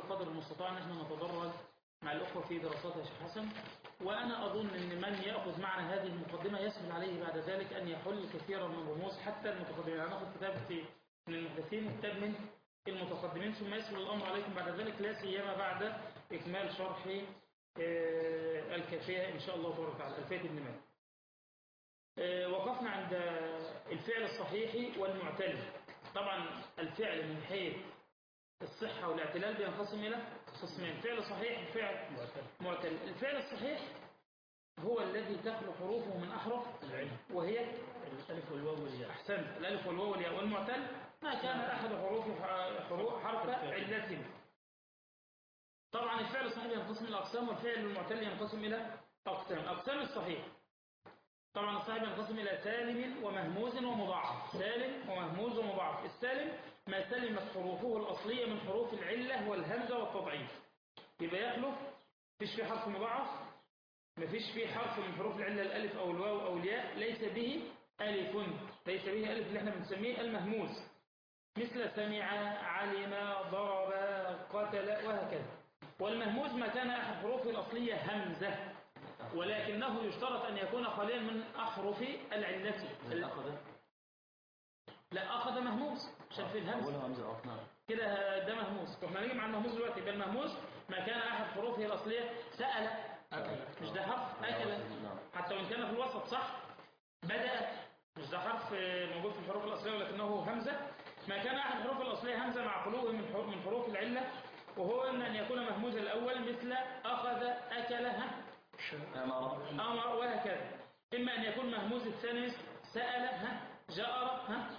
قدر المستطاع ان احنا نتدرج مع الاخوه في دراسات يا شيخ حسن وانا اظن ان من ياخذ معنا هذه المقدمه يسهل عليه بعد ذلك ان يحل كثيرا من الرموز حتى المتقدمين هناخذ كتاب في من المحدثين وكتاب من المتقدمين ثم يسهل الامر عليكم بعد ذلك لا سيما بعد اكمال شرح آه، الكافيه ان شاء الله تبارك وتعالى الفيه ابن مالك آه، وقفنا عند الفعل الصحيح والمعتل طبعا الفعل من حيث الصحة والاعتلال بينقسم إلى قسمين فعل صحيح وفعل معتل الفعل الصحيح هو الذي تخلو حروفه من أحرف العلم وهي الألف والواو والياء أحسنت الألف والواو والياء والمعتل ما كان أحد حروف حروف حرف علة طبعا الفعل الصحيح ينقسم إلى أقسام والفعل المعتل ينقسم إلى أقسام أقسام الصحيح طبعا الصحيح ينقسم إلى سالم ومهموز ومضاعف سالم ومهموز ومضاعف السالم ما سلمت حروفه الأصلية من حروف العلة والهمزة والتضعيف يبقى يخلف فيش فيه حرف مضاعف ما فيش فيه حرف من حروف العلة الألف أو الواو أو الياء ليس به ألف ليس به ألف اللي احنا بنسميه المهموز مثل سمع علم ضرب قتل وهكذا والمهموز ما كان أحد حروفه الأصلية همزة ولكنه يشترط أن يكون خاليا من أحرف العلة الأخذ لا أخذ مهموز عشان في الهمز أولها همزة أو نعم كده ده مهموز واحنا هنيجي مع المهموز دلوقتي يبقى المهموز ما كان أحد حروفه الأصلية سأل أكل مش ده حرف أكل نعم حتى وإن كان في الوسط صح بدأ مش ده حرف موجود في الحروف الأصلية ولكنه همزة ما كان أحد الحروف الأصلية همزة مع خلوه من حروف من حروف العلة وهو إما أن يكون مهموز الأول مثل أخذ أكلها أمر أمر وهكذا إما أن يكون مهموز الثاني مثل سأل ها جأر ها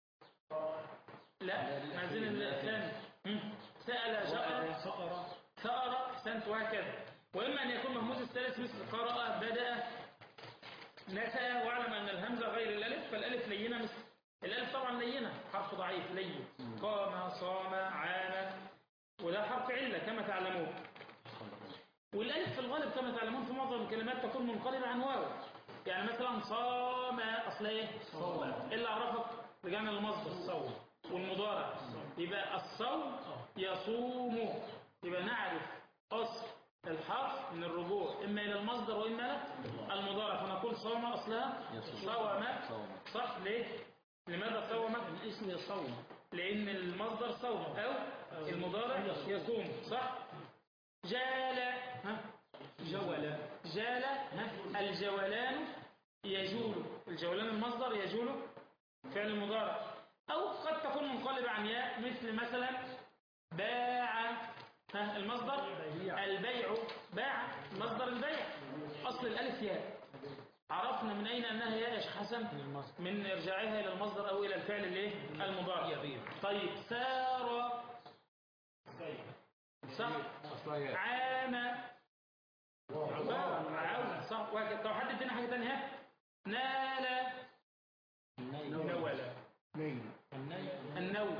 لا ما زال الثاني هم. سأل جأر سقر ثأر أحسنت وهكذا وإما أن يكون مهموز الثالث مثل قرأ بدأ نسأ واعلم أن الهمزة غير الألف فالألف لينة مثل الألف طبعا لينة حرف ضعيف لين قام صام عام وده حرف علة كما تعلمون والألف في الغالب كما تعلمون في معظم الكلمات تكون منقلبة عن واو يعني مثلا صام أصل إيه؟ صوم. إلا عرفك رجعنا للمصدر الصوم والمضارع يبقى الصوم يصوم يبقى نعرف أصل الحرف من الرجوع إما إلى المصدر وإما إلى المضارع فنقول صوم أصلها يصوم. صوم صوم. صح ليه؟ لماذا صوم؟ الاسم يصوم لأن المصدر صوم أو المضارع يصوم صح؟ جال ها؟ جول جال ها؟ الجولان يجول الجولان المصدر يجول فعل المضارع أو قد تكون منقلبة عن ياء مثل مثلا باع ها المصدر بيع. البيع باع مصدر البيع أصل الألف ياء عرفنا من أين أنها ياء يا شيخ حسن المصدر. من إرجاعها إلى المصدر أو إلى الفعل الايه المضارع يبيع. طيب سار صح أصلها عام عاون صح وهكذا طب حد ادينا حاجة تانية نال نول نيل النول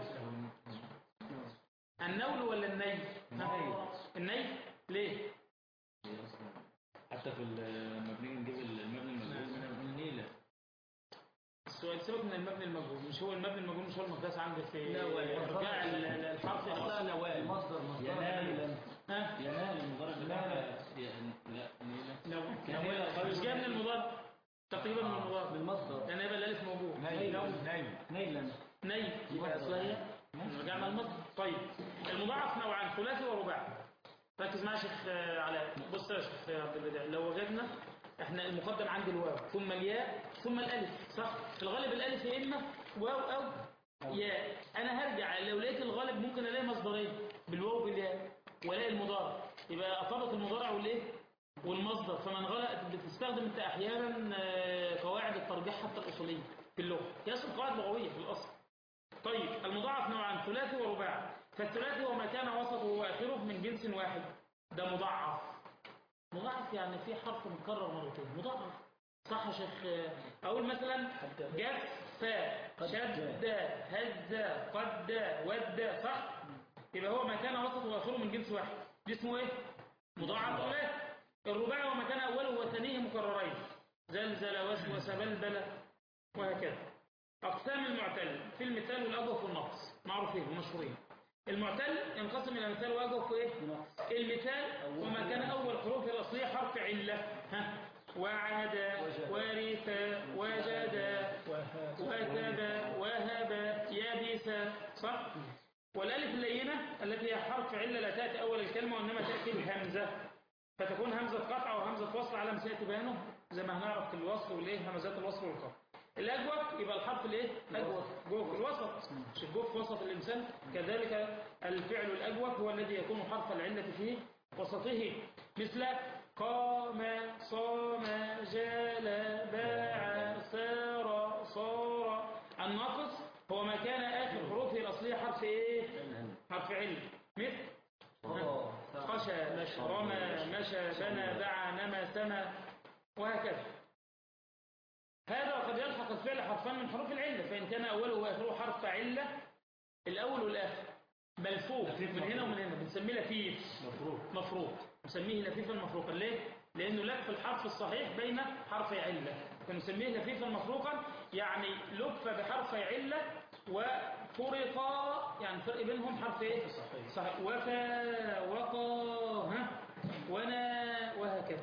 النول ولا النيل النيل. النيل ليه حتى في ال- لما بنيجي نجيب المبني المجهول من النيلة السؤال سيبك من المبني المجهول مش هو المبني المجهول مش هو المقياس عندك في لا، ولا- ارجاع ال- ال- الحرف أصلها الأصلي. نوال مصدر مصدر ينال ها ينال المضارع بتاعها ي- لا نيلة نوال مش جاي من المضارع تقريبا من المضارع بالمصدر لان يبقى الالف موجود نيل نيل نيلا نيل يبقى اصلها هي رجعنا المصدر طيب المضاعف نوعان ثلاثي ورباعي ركز معايا يا شيخ آه، علاء بص يا شيخ عبد البديع لو وجدنا احنا المقدم عندي الواو ثم الياء ثم الالف صح في الغالب الالف يا اما واو او ياء انا هرجع لو لقيت الغالب ممكن الاقي مصدرين بالواو بالياء والاقي المضارع يبقى اطابق المضارع والايه والمصدر فمن غلط بتستخدم انت احيانا آه، قواعد الترجيح حتى الاصوليه في اللغه هي اصلا قواعد لغويه في الاصل طيب المضاعف نوعان ثلاثي ورباعي فالثلاثي هو ما كان وسطه واخره من جنس واحد ده مضاعف مضاعف يعني في حرف مكرر مرتين مضاعف صح يا شيخ اقول مثلا جف شد هز قد ود صح يبقى هو ما كان وسطه واخره من جنس واحد دي اسمه ايه مضاعف ثلاثي الرباعي وما كان اوله وثانيه مكررين زلزل وسوس بلبل وهكذا أقسام المعتل في المثال والأضف والنقص معروفين ومشهورين المعتل ينقسم إلى مثال وأجوف وإيه المثال وما كان أول حروف الأصلية حرف علة ها وعد ورث وجد وكب وهب يبس صح والالف اللينه التي هي حرف عله لا تاتي اول الكلمه وانما تاتي بهمزه فتكون همزه قطع وهمزه وصل على ما سياتي بيانه زي ما هنعرف في الوصل والايه همزات الوصل والقطع الاجوف يبقى الحرف الايه اجوف جوه في الوسط مش الجوف في وسط الانسان كذلك الفعل الاجوف هو الذي يكون حرف العله في وسطه مثل قام صام جال باع سار صار الناقص هو ما كان آخر حروفه الأصلية حرف إيه؟ حرف علم مثل خشى رمى مشى بنى دعا نمى سمى وهكذا هذا وقد يلحق الفعل حرفان من حروف العلة فإن كان أوله وآخره حرف علة الأول والآخر ملفوف من هنا ومن هنا بنسميه لفيف مفروض مفروض نسميه لفيفا مفروقا ليه؟ لأنه لف الحرف الصحيح بين حرفي علة فنسميه لفيفا مفروقا يعني لف بحرف علة وفرق يعني فرق بينهم حرف ايه؟ صحيح. صحيح وفى وقى ها ونا وهكذا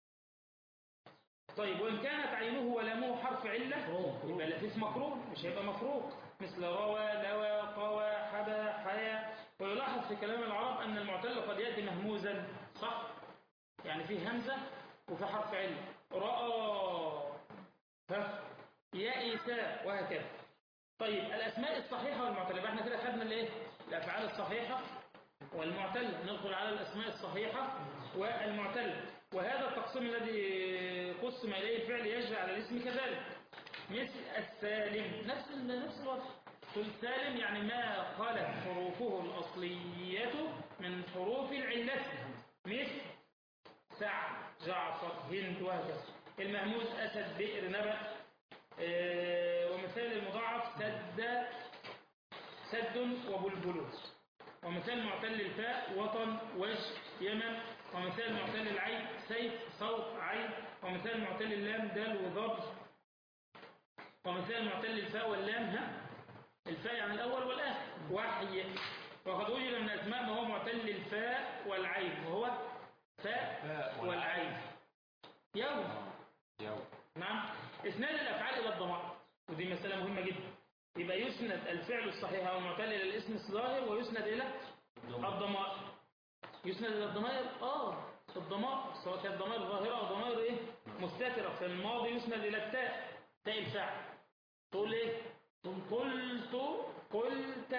طيب وإن كانت عينه ولامه حرف علة يبقى لفيف مكروه مش هيبقى مفروق مثل روى لوى قوى حبى حيا ويلاحظ في كلام العرب أن المعتل قد يأتي مهموزا صح؟ يعني فيه همزة وفي حرف علة رأى ها يئس وهكذا طيب الأسماء الصحيحة والمعتلة يبقى احنا كده خدنا الايه؟ الأفعال الصحيحة والمعتلة ندخل على الأسماء الصحيحة والمعتلة وهذا التقسيم الذي قسم إليه الفعل يجري على الاسم كذلك مثل السالم نفس ال- نفس الوضع قل سالم يعني ما خلت حروفه الأصلية من حروف العلة مثل سعد جعفر هند وهكذا المهموز أسد بئر نبأ آه، ومثال المضاعف سد سد وبلبل ومثال معتل الفاء وطن وجه يمن ومثال معتل العين سيف صوت عين ومثال معتل اللام دال وضب ومثال معتل الفاء واللام ها الفاء يعني الأول والآخر وحي وقد وجد من الأسماء ما هو معتل الفاء والعين وهو فاء فاء والعين يوم يوم نعم اسناد الافعال الى الضمائر ودي مساله مهمه جدا يبقى يسند الفعل الصحيح او المعتل الى الاسم الظاهر ويسند الى الضمائر يسند الى الضمائر اه الضمائر سواء كانت ضمائر ظاهره او ضمائر ايه مستتره في الماضي يسند الى التاء تاء الفاعل تقول ايه قلت قلت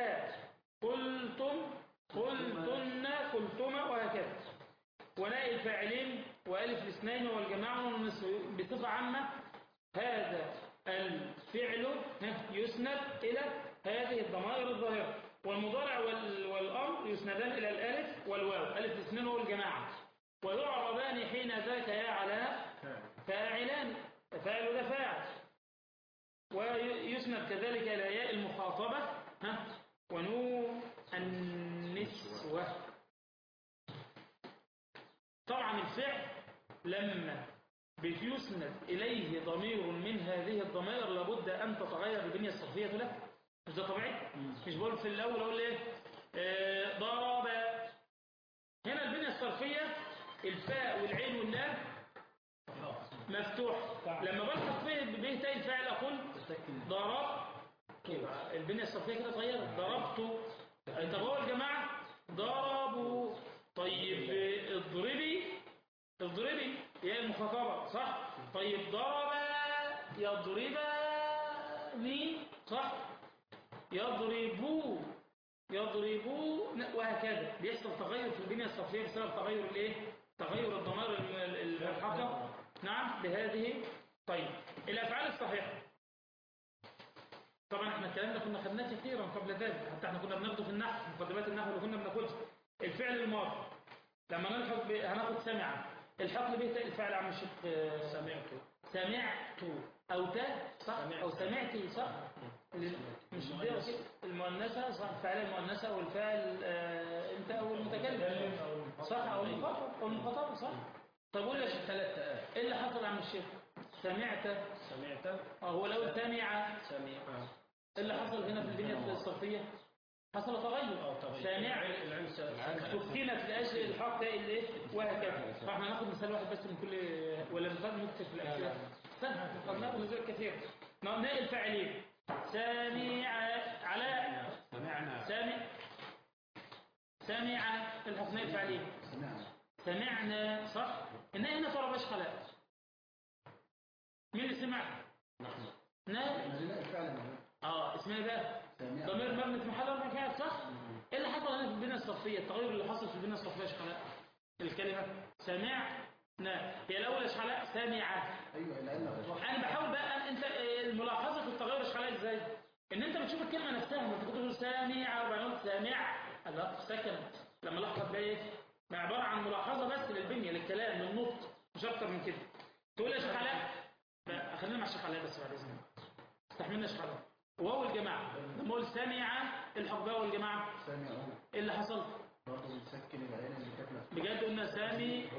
قلتم قلتن قلتما وهكذا وناء الفاعلين وألف الاثنين والجماعة والنصف بصفة عامة هذا الفعل يسند إلى هذه الضمائر الظاهرة والمضارع وال- والأمر يسندان إلى الألف والواو ألف الاثنين والجماعة ويعربان حين ذاك يا علاء فاعلان فاعل ده فاعل ويسند كذلك إلى ياء المخاطبة ها ونون النسوة طبعا الفعل لما بيسند إليه ضمير من هذه الضمائر لابد أن تتغير البنية الصرفية له مش ده طبيعي؟ مش بقول في الأول أقول إيه؟ آه، ضرب هنا البنية الصرفية الفاء والعين واللام مفتوح لما بلحق به به تاء الفاعل أقول ضرب يبقى البنية الصرفية كده اتغيرت ضربت طب هو الجماعة ضربوا طيب اضربي اضربي هي المخاطبة صح طيب ضرب يضربني صح يضربوا يضربوا وهكذا بيحصل تغير في البنية الصرفية بسبب تغير الايه تغير الضمائر الم- الملحقة نعم بهذه طيب الافعال الصحيحة طبعا احنا الكلام ده كنا خدناه كثيرا قبل ذلك حتى احنا كنا بناخده في النحو مقدمات النحو اللي كنا بناخدها الفعل الماضي لما نلحق ب... هناخد سمع الحق به تاء الفعل عم الشيخ سمعت سمعت او تاء صح او سمعتي صح اللي- مش دي المؤنثه صح الفاعل المؤنثه او الفاعل آه انت او المتكلم صح او المخاطب او المخاطب صح طب قول لي يا شيخ ثلاث تاءات ايه اللي حصل عم الشيخ سمعت سمعت اه هو الاول سمع سمع ايه اللي حصل هنا في البنيه الصرفيه حصل تغير سامع سكنت لاجل الحاق تاء الايه وهكذا فاحنا هناخد مثال واحد بس من كل ولا مثال نكتب في الامثله سهل قد ناخد مثال كثير ناء الفاعلين سامع علاء سمعنا سامع سامع الحسناء الفاعلين سمعنا صح الناء هنا ترى باش خلاء مين اللي سمع ناء اه اسمها إيه بقى ضمير مبني في محل رفع فاعل صح ايه اللي حصل هنا في البنيه الصفيه التغير اللي حصل في البنيه الصفيه يا شحلاء الكلمه سمعنا هي الاول يا شحلاء سامعه انا بحاول بقى انت الملاحظه في التغير يا شحلاء ازاي ان انت بتشوف الكلمه نفسها لما كنت تقول سامع وبعدين قلت سامع الله سكنت لما لاحظت بقى ايه ما عباره عن ملاحظه بس للبنيه للكلام للنطق مش اكتر من كده تقول يا شحلاء لا، خلينا مع الشحلاء بس بعد اذنك استحملنا شحلاء واو الجماعه لما اقول سامع الحق بقى والجماعه ايه اللي حصل بجد قلنا سامي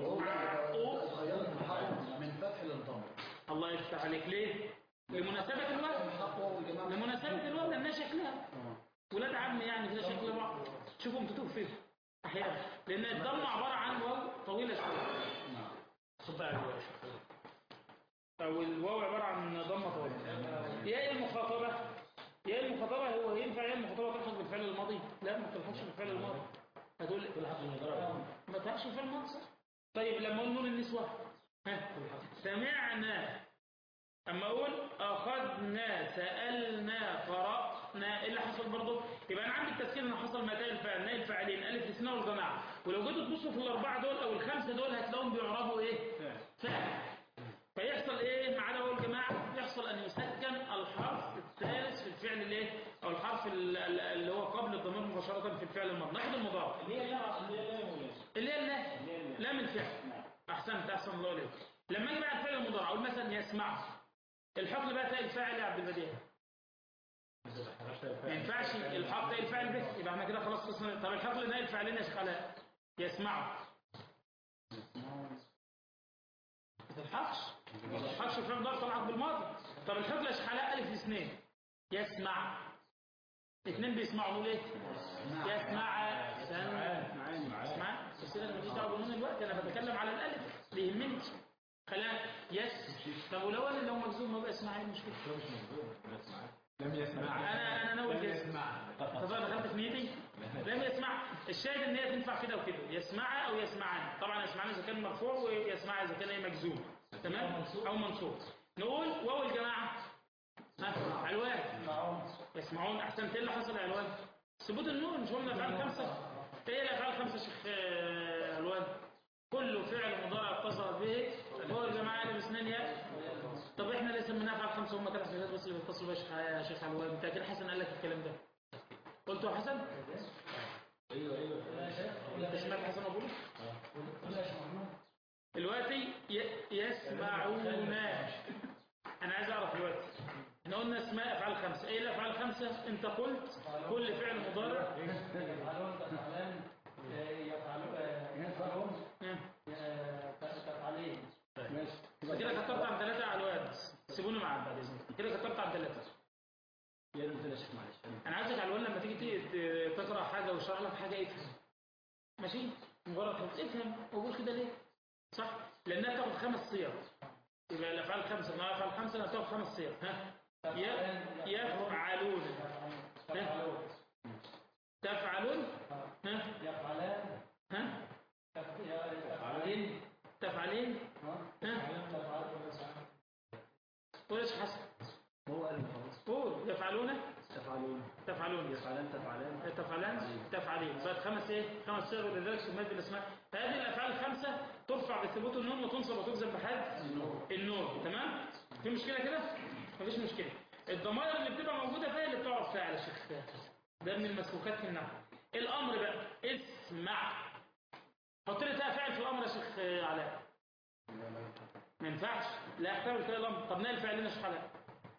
من فتح للضم الله يفتح عليك ليه لمناسبة الوقت لمناسبة الوقت لأنها شكلها ولاد عم يعني كده شكل بعض شوفوا انتوا فين أحيانا لأن الضم عبارة عن واو طويلة شوية صب على الواو أو الواو عبارة عن ضمة طويلة يا المخاطبة يا المخاطبة هو ينفع يا المخاطبة تلحق بالفعل الماضي لا ما تلحقش بالفعل الماضي هتقول ما تلحقش بالفعل الماضي صح طيب لما اقول نون النسوة ها سمعنا اما اقول اخذنا سالنا قرانا ايه اللي حصل برضه يبقى انا عندي التسكين اللي حصل متى الفعل ناء الفاعلين الف الاثناء والجماعه ولو جيتوا تبصوا في الاربعه دول او الخمسه دول هتلاقيهم بيعربوا ايه فعل فيحصل ايه مع ده والجماعه يحصل ان يسكن الحرف الثالث في الفعل الايه او الحرف ال- ال- اللي هو قبل الضمير مباشره في الفعل الماضي ناخد المضارع اللي هي لا اللي هي لا يا مولانا اللي هي اللا لا من فعل احسنت احسن الله عليك لما اجي بقى الفعل المضارع اقول مثلا يسمع الحكم بقى تاء الفاعل يا عبد البديع ما ينفعش الحق تاء الفاعل به يبقى احنا كده خلاص خلصنا طب الحق لناء الفاعلين يا شيخ علاء يسمعوا ما تلحقش ما تلحقش الفعل المضارع طلعك بالماضي طب الحق يا شيخ علاء الف اثنين يسمع اثنين بيسمعوا نقول ايه يسمع سمع اسمع بس انا ماليش دعوه بنون الوقت انا بتكلم على الالف اللي يهمني خلينا يس طب ولو انا لو مجزوم ما بقى اسمع ايه المشكله لم يسمع انا انا ناوي لم يس يسمع طب انا دخلت في نيتي لم يسمع الشاهد ان هي تنفع كده وكده يسمع او يسمعان طبعا يسمعان اذا كان مرفوع ويسمع اذا كان ايه مجزوم تمام او منصوب نقول واو الجماعه ها علوان يسمعون احسنت ايه اللي حصل يا علوان ثبوت النون مش هم الافعال خمسه ايه الافعال خمسه يا شيخ آه، علوان كل فعل مضارع اتصل به هو الجماعه اللي باسنان ياء طب احنا ليه سميناها افعال خمسه هم ثلاث حاجات بس اللي بيتصلوا بيها يا شيخ- يا شيخ علوان انت اكيد حسن قال لك الكلام ده قلته يا حسن ايوه ايوه انت سمعت حسن اقول دلوقتي ي- يسمعون انا عايز اعرف دلوقتي احنا قلنا اسماء افعال خمسه ايه الافعال الخمسه انت قلت كل فعل مضارع يفعلون تفعلان يفعلون يفعلون ها. تفعلين كده كترت عن ثلاثه على الواد سيبوني معاك بعد اذنك كده كترت عن ثلاثه يا رب يا شيخ معلش انا عايزك على الواد لما تيجي ت- ت- تقرا حاجه ويشرح لك حاجه افهم ماشي مجرد حفظ افهم وقول كده ليه صح لانها تاخد خمس صيغ يبقى الافعال خمسه ما الافعال خمسه هتاخد خمس صيغ ها ي- يفعلون ها؟ تفعلون ها يفعلان ها يفعلين تفعلين ها قول يا شيخ حسن هو قال خلاص قول يفعلون تفعلون تفعلون يفعلان تفعلان تفعلان تفعلين بقت خمس ايه خمس صيغ ولذلك سميت بالاسماء هذه الافعال الخمسه ترفع بثبوت النون وتنصب وتجزم بحد النون تمام في مشكله كده مفيش مشكله الضمائر اللي بتبقى موجوده فيها اللي بتعرف فيها على شيخ ده من المسلوكات في النحو الامر بقى اسمع حط لي تاء فاعل في الامر يا شيخ علاء ما ينفعش لا يحتمل كده الامر طب نال فعلنا يا شيخ علاء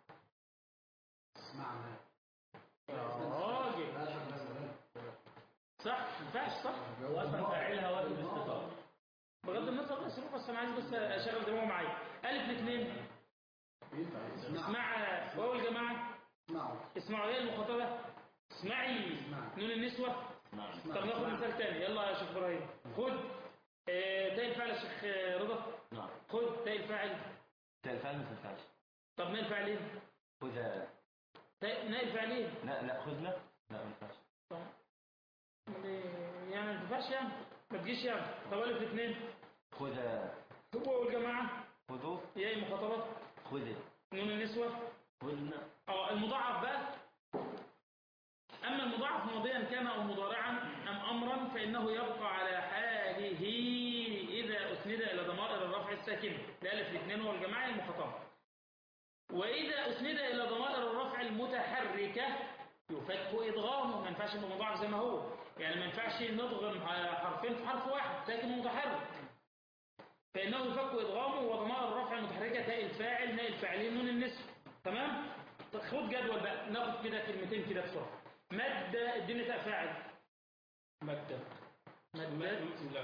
اسمعنا يا راجل صح ما ينفعش صح واصلا فاعلها وقت الاستطاعه بغض النظر عن الاسلوب بس انا عايز بس اشغل دماغه معايا الف الاثنين ينفع اسمع اسمع واو الجماعه اسمعوا اسمعوا هي المخاطبه اسمعي نون النسوة نعم طب ناخد مثال تاني يلا يا شيخ ابراهيم خد آه، تاء الفاعل يا شيخ آه، رضا نعم خد تاء الفاعل الفعل ما تنفعش طب ناء الفاعلين خذ تاء ناء الفاعلين لا لا خذنا لا ما ينفعش طب يعني ما تنفعش يعني ما تجيش يعني طب الف اثنين خذ هو والجماعة خذوا ياء المخاطبة خذ نون النسوة خذنا اه المضاعف بقى أما المضاعف ماضيا كان أو مضارعا أم أمرا فإنه يبقى على حاله إذا أسند إلى ضمائر الرفع الساكنة الألف الاثنين والجماعة المخاطبة وإذا أسند إلى ضمائر الرفع المتحركة يفك إدغامه ما ينفعش يبقى مضاعف زي ما هو يعني ما ينفعش نضغم حرفين في حرف واحد ساكن متحرك فإنه يفك إدغامه وضمائر الرفع المتحركة تاء الفاعل ناء الفاعلين نون النسب تمام طب خد جدول بقى ناخد كده كلمتين كده بسرعة مد اديني تاء فاعل مادة مد لا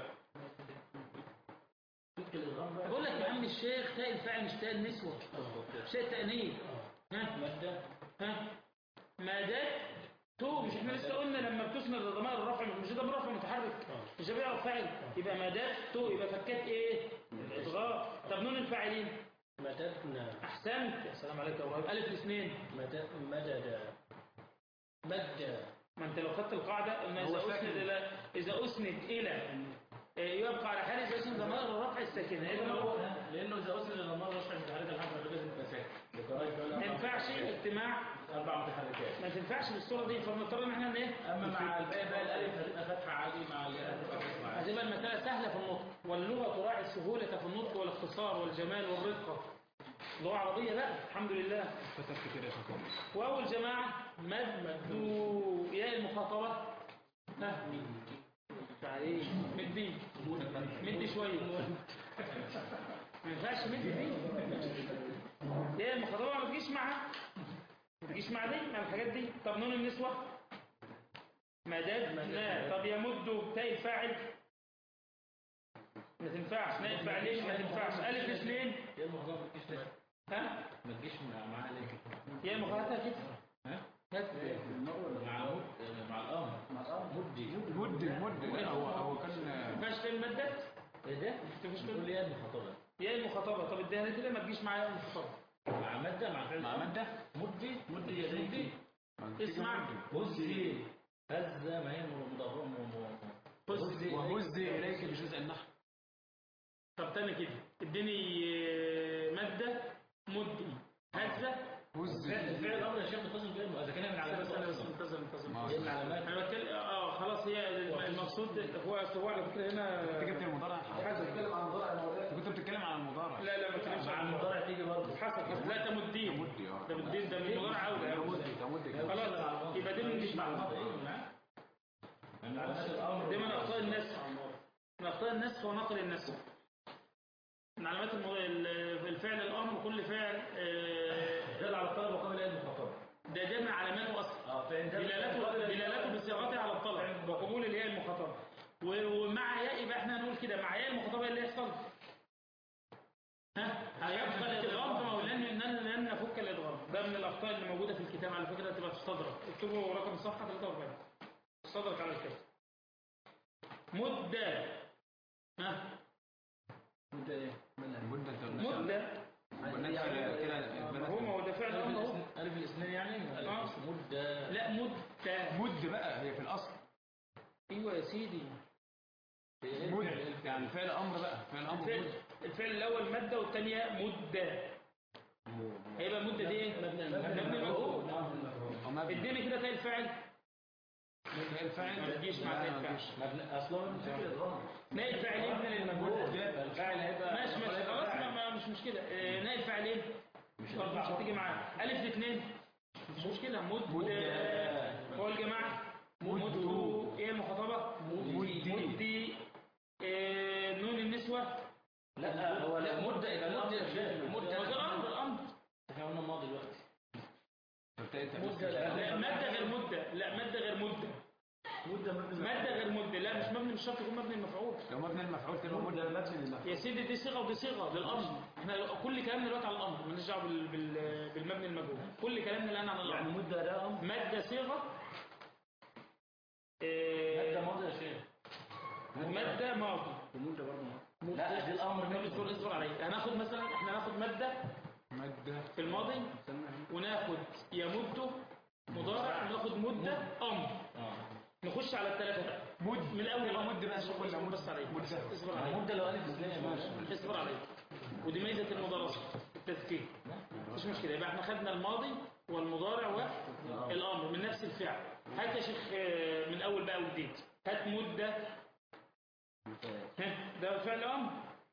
فك الإضغام بقى بقول لك يا عم الشيخ تاء الفاعل مش تاء النسوة شيء تأنيث ها مادة ها مادات تو مش احنا لسه قلنا لما بتسند ضمائر الرفع مش ده رفع متحرك مش ده بيعرف فاعل يبقى مادات تو يبقى فكات ايه اضغام طب نون الفاعلين مددنا احسنت يا سلام عليك يا ابراهيم الف الاثنين مدد مدد مد ما انت لو خدت القاعده ان اذا هو اسند ساكن. الى اذا اسند الى آه، يبقى على حال اذا اسند ضمائر الرفع الساكنه اذا هو لانه اذا وصل الى مرة رفع متحرك الحرف لازم تبقى ساكن ما ينفعش اجتماع اربع متحركات ما تنفعش بالصوره دي فبنضطر ان احنا ايه اما مع الباقي بقى الالف هتبقى فتحه عادي مع الياء هتبقى فتحه عادي هتبقى المسألة سهلة في النطق واللغة تراعي السهولة في النطق والاختصار والجمال والرقة لغة عربية بقى الحمد لله كتبت كده يا شيخ وأول جماعة مد ياء المخاطبة ها عليه مدي مدي شوية ما ينفعش مدي دي ياء المخاطبة ما تجيش معها ما تجيش مع دي مع الحاجات دي طب نون النسوة مددنا طب يمد تاء الفاعل ما تنفعش نائب فاعلين ما تنفعش ألف اثنين يا الموضوع ما تجيش ليه؟ ها ما تجيش مع معاه ليه كده؟ يا مخاطبة كده ها؟ هات مع مد مع الامر مع الامر مدي مد مد لا هو هو كان ما ينفعش تعمل مدات ايه ده؟ تفش تقول لي ايه المخاطبه؟ يا المخاطبة طب اديها لي كده ما تجيش معايا المخاطبة مع ماده مع فعل مع الأمر. مادة مدي مدي يديك اسمع مدي هز ما هي مضاربه بص وهز إليك بجزء النحو طب تاني كده اديني آه، مادة مدي هزة هز فعل الامر يا شيخ متصل بيه اذا كان من علامات استنى بس أصلاً. انتظر انتظر ما- ايه العلامات؟ انا بتكلم اه خلاص هي المقصود هو هو على فكرة انت جبت هنا المضارع حسب انت كنت بتتكلم عن المضارع لا لا ما تكلمش مع عن المضارع تيجي برضه حسب حسب لا ده مدين مدي اه ده مدين ده من المضارع اولى ده مدي ده مدي كده. خلاص يبقى دي من مع الماضي ايه معاه؟ من علامات الامر دي من اخطاء النسخ من اخطاء النسخ ونقل النسخ من علامات المض... ال- الفعل الامر كل فعل آه، دل على الطلب وقبل ايه المخاطبه ده ده من علاماته اصلا اه فإن دل- دلالته دلالته بصياغته على الطلب وقبول الياء المخاطبه و- ومع ياء يبقى احنا هنقول كده مع ياء المخاطبه إيه اللي يحصل ها هيبقى الادغام كما قلنا لن لن- لن نفك الادغام ده من الاخطاء اللي موجوده في الكتاب على فكره تبقى تستدرك اكتبوا رقم الصفحه 43 تستدرك على الكتاب مده ها مدة ايه؟ مدة انت قلنا مده قلنا كده كده ما هو ما هو ده فعل ألف امر اهو الاثنين- ألف الاثنين يعني آه. مدة لا مده مد بقى هي في الاصل ايوه يا سيدي مد يعني فعل امر بقى فعل امر الفعل مد الفعل الاول ماده والثانيه مده هيبقى المده دي ايه مبني مجهول او مبني اديني كده تاني الفاعل فعل فاعل ما تجيش مع تاني الفاعل مبنى اصلا مبني فكر الادغام نائب فاعلين من المجهول الفاعل هيبقى ماشي ماشي خلاص ما ما- مش مشكله آه، نائب فاعلين مش مش هتيجي معاه الف الاثنين مش مشكله مد هو الجماعه مد ايه المخاطبه مدي. مدي آه، نون النسوه لا هو لا مدة إلى مدة يا شيخ هو ده الامر الامر احنا قلنا الماضي دلوقتي مدة لا لا ماده غير مده لا ماده غير مده مدة مبني ماده غير مده لا مش مبني مش شرط يكون مبني المفعول لو مبني المفعول تبقى مدة مدة مبني للمفعول يا سيدي دي صيغه ودي صيغه للامر احنا كل كلامنا دلوقتي على الامر مالناش دعوه بال- بال- بالمبني المجهول كل كلامنا الان عن يعني الامر مدة ده أمر ماده صيغه ده آه، ماضي يا شيخ مادة ماضي ومدة برضه ماضي لا دي الامر طب اصبر اصبر علي هناخد مثلا احنا هناخد مادة مادة في الماضي وناخد يمد مضارع وناخد مدة امر اه نخش على الثلاثة بقى مد من الاول يبقى بقى. مد بقى اصبر ولا اصبر مد؟ بس علي مد سهل. اصبر علي مدة لو ألف اثنين يا باشا اصبر علي ودي ميزة المدرسة التذكير مفيش مشكلة يبقى احنا خدنا الماضي والمضارع والامر من نفس الفعل هات يا شيخ آه، من الاول بقى وجديد هات مدة ها ده فعل امر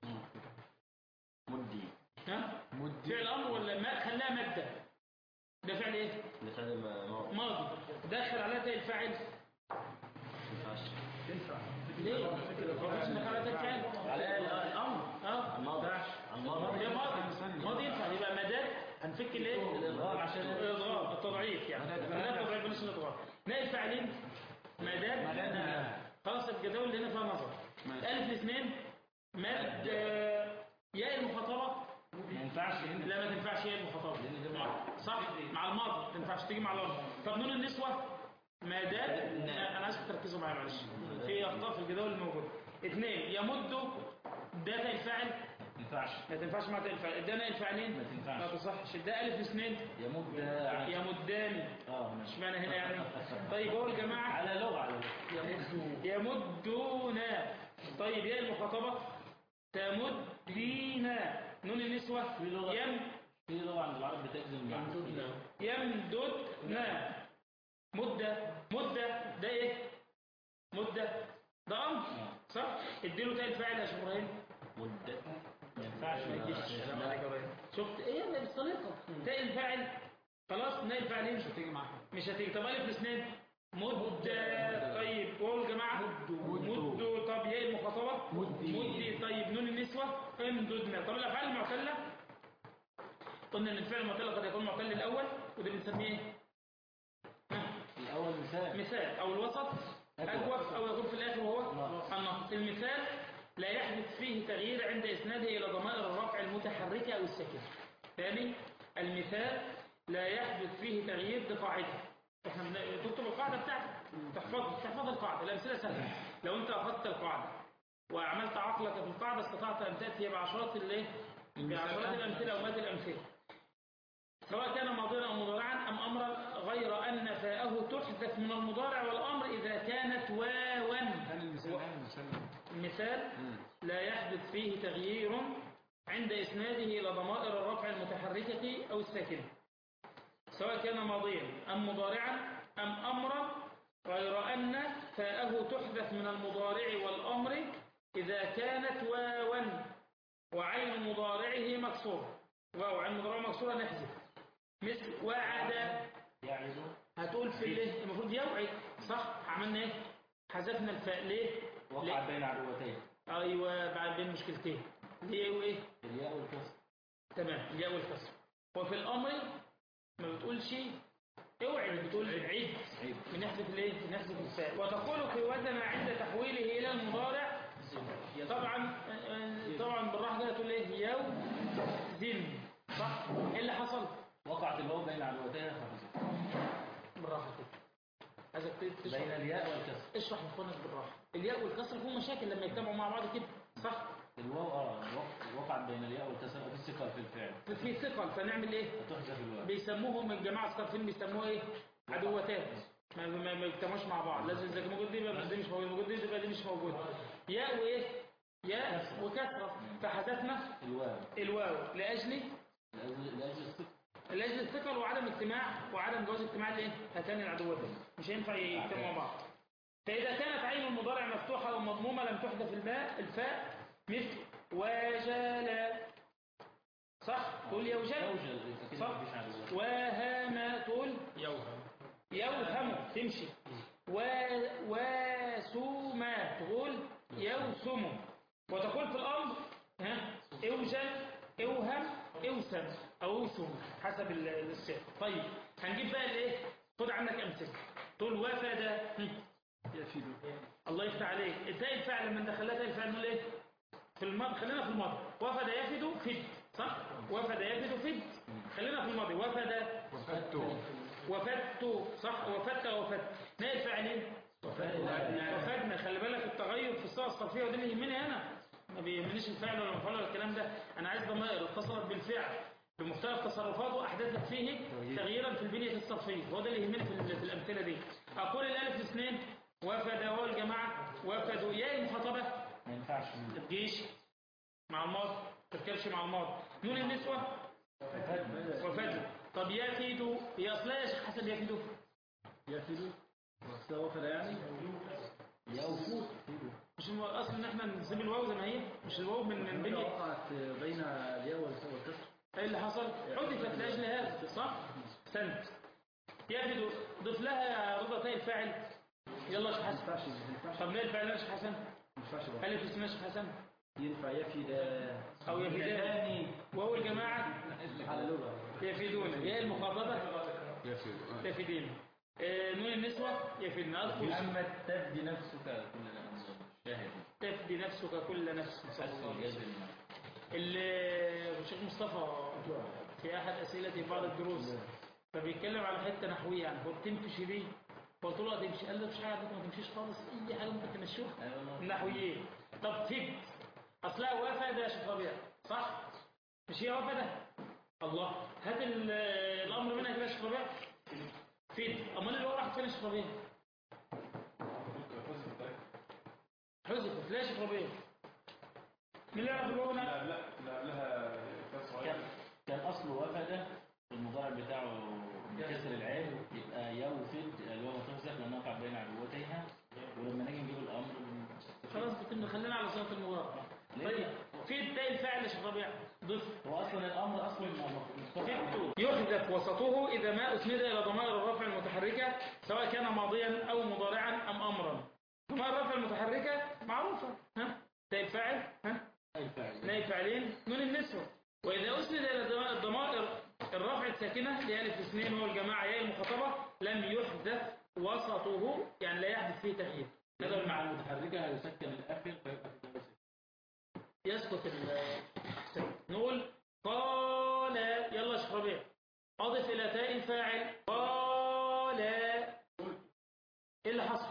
مدي ها مد فعل امر ولا ما خلاها مادة ده فعل ايه ده فعل ماضي ماضي دخل عليها تاء الفاعل ما ينفعش ليه مفيش دخل عليها تاء الفاعل على الامر اه الماضي الماضي هي ماضي ماضي ينفع يبقى مداد هنفك الايه الإضغام عشان الاضغام التضعيف يعني مداد تضعيف بلاش الاضغام نائب فاعلين مداد مداد. خلاص الجداول اللي هنا فيها نظر الف الاثنين مد آه، ياء المخاطبه ما ينفعش هنا لا ما تنفعش ياء المخاطبه لأن ده مع- صح مع الماضي ما تنفعش تيجي مع الامر طب نون النسوه مداد انا عايزكم تركزوا معايا معلش في اخطاء في الجداول الموجوده اثنين يمد ده تاء الفاعل ما ينفعش ما تنفعش مع تاء الفاعل ده نائب فاعلين ما تنفعش. ما تصحش ده الف الاثنين يمد يمدان اه ماشي اشمعنى هنا يعني طيب هو الجماعه على لغة على لغة يمدون طيب يا المخاطبه تمدين نون النسوه في لغة يم في لغة عند العرب بتجزم المعنى يمددن مده مده ده ايه مده ده امر آه. صح اديله تاء الفاعل يا شيخ ابراهيم مدة ما ينفعش ما يجيش السلام عليكم يا ابراهيم شفت ايه يا بالطريقه تاء الفاعل خلاص نائب الفاعلين تيجي معاك مش هتيجي طب الف الاثنين مدة طيب وهو الجماعة مد طب ياء المخاطبة مدي طيب نون النسوة امددنا طب الأفعال المعتلة قلنا إن الفعل المعتل قد يكون معتل الأول وده بنسميه إيه؟ ها؟ الأول مثال مثال أو الوسط أجوف أو يكون في الآخر وهو النقص المثال لا يحدث فيه تغيير عند إسناده إلى ضمائر الرفع المتحركة أو الساكنة ثاني المثال لا يحدث فيه تغيير بقاعدة احنا بن- تكتب القاعدة بتاعتك تحفظ تحفظ القاعدة الأمثلة سهلة لو أنت أخذت القاعدة وعملت عقلك في القاعدة استطعت أن تأتي بعشرات الايه بعشرات الأمثلة أو مئات الأمثلة سواء كان ماضيا أو مضارعا أم أمرا غير أن فاءه تحذف من المضارع والأمر إذا كانت واوا كان المثال كان المثال المثال لا يحدث فيه تغيير عند إسناده إلى ضمائر الرفع المتحركة أو الساكنة سواء كان ماضيا أم مضارعا أم أمرا غير أن فاءه تحذف من المضارع والأمر إذا كانت واوا وعين مضارعه مكسورة واو عين مضارعه مكسورة نحذف مثل وعد يعز هتقول في الايه المفروض يوعد صح عملنا ايه حذفنا الفاء ليه وقع ليه؟ بين عدوتين ايوه بعد بين مشكلتين ليه وايه الياء والكسر تمام الياء والكسر وفي الامر ما بتقولش اوعد بتقول عيد عيد. بنحذف الايه بنحذف الفاء وتقول في وزن عند تحويله الى المضارع طبعا آه، طبعا بالراحه كده تقول ايه يوم زن صح ايه اللي حصل وقعت الواو بين عدوتين فحذف بالراحه كده عايزك تشرح بين الياء والكسر اشرح لاخوانك بالراحه الياء والكسر فيهم مشاكل لما يجتمعوا مع بعض كده صح الواو اه وق- وقعت بين الياء والكسر في الثقل في الفعل في ثقل فنعمل ايه فتحذف الواو بيسموهم الجماعه الصارفين بيسموها ايه عدوتات ما ما ما يجتمعوش مع بعض لازم اذا كان موجود دي يبقى دي مش موجود موجود دي يبقى دي مش موجود ياء وايه ياء وكسره فحذفنا الواو الواو لاجل لأجل لأجل الثقل لاجل الثقل وعدم اجتماع وعدم جواز اجتماع الايه هاتان العدوتين مش هينفع يجتمعوا مع بعض فاذا كانت عين المضارع مفتوحه او مضمومه لم تحذف الماء الفاء مثل وجل صح تقول يوجل زوجة فكده صح مفيش عدوات وهام تقول يوهم يوهم تمشي و... وسوما تقول يوسم وتقول في الأمر ها اوجل اوهم اوسم أو اوسم حسب ال- السياق طيب هنجيب بقى الايه خد عندك أمثلة تقول وفد هم. الله يفتح عليك التاء الفعل لما دخلها تاء الفعل نقول ايه في الماضي خلينا في الماضي وفد يفد فد صح وفد يفد فد خلينا في الماضي وفد وفدته وفدت صح وفدت وفدت نائب فاعلين وفادنا خلي بالك التغير في الصيغه الصرفيه وده اللي يهمني انا ما بيهمنيش الفعل ولا المفعول ولا الكلام ده انا عايز ضمائر اتصلت بالفعل بمختلف تصرفاته واحدثت فيه تغييرا في البنيه الصرفيه هو ده اللي يهمني في, ال- في الامثله دي اقول الالف الاثنين وفد هو الجماعه وفدوا يا المخاطبه ما ينفعش الجيش مع الماضي ما تركبش مع الماضي نون النسوه وفدوا طب يفيدوا هي اصلها يا شيخ حسن يفيدوا يفيدوا وأصلها وفد يعني يوفوك مش هو الاصل ان احنا نسيب الواو زي ما هي مش الواو من من هي بنيه وقعت بين الياء والكسر ايه اللي حصل حذفت لاجل هذا صح سنت يفيد ضيف لها رضا تاء الفاعل يلا يا شيخ ما حسن ينفعش ما ينفعش طب ليه الفاعل يا شيخ حسن ما ينفعش بقى. الف اسمها يا شيخ حسن ينفع يفيد او يفيدان وهو الجماعه على لغة يفيدون هي المخاطبه يفيدين آه، نون النسوة يفيدنا أذكر محمد تبدي نفسك كل الأنظار شاهد تفدي نفسك كل نفس صلى الله حسن عليه وسلم. الجزم اللي الشيخ مصطفى في احد اسئلته في بعض الدروس فبيتكلم على حته نحويه يعني قلت تمشي دي قلت له هتمشي قال لي مفيش حاجه عندكم ما تمشيش خالص اي حاجه ممكن تمشوها أي والله النحويين طب فد اصلها وفد يا شيخ ربيع صح مش هي وفده الله هات ال- الامر منها كده يا شيخ ربيع فد امال اللي هو راح فين يا شيخ ربيع حذفت لا يا شيخ ربيع مين اللي يعرف الواو هنا؟ لا لا قبلها كسر كان كان أصله وفد المضارع بتاعه بكسر العين يبقى يوفد الواو تحذف لأنها وقع بين عدوتيها ولما نيجي نجيب الأمر خلاص بتم خلينا على صيغه المضارع طيب في التاء الفاعل يا شيخ ربيع ضف هو أصلا الأمر أصلا مفتوح فت يحذف وسطه إذا ما أسند إلى ضمائر الرفع المتحركة سواء كان ماضيا أو مضارعا أم أمرا ضمائر الرفع المتحركة معروفة ها تاء الفاعل ها الفاعل نائب فاعلين نون النسوة وإذا أسند إلى ضمائر- ضمائر الرفع الساكنة لألف اثنين وهو الجماعة ياء المخاطبة لم يحذف وسطه يعني لا يحدث فيه تغيير هذا هو مع المعنى المتحركة هيسكن الآخر فيبقى في الدرس يسقط ال نقول قال يلا يا شيخ ربيع أضف إلى تاء الفاعل قال إيه اللي حصل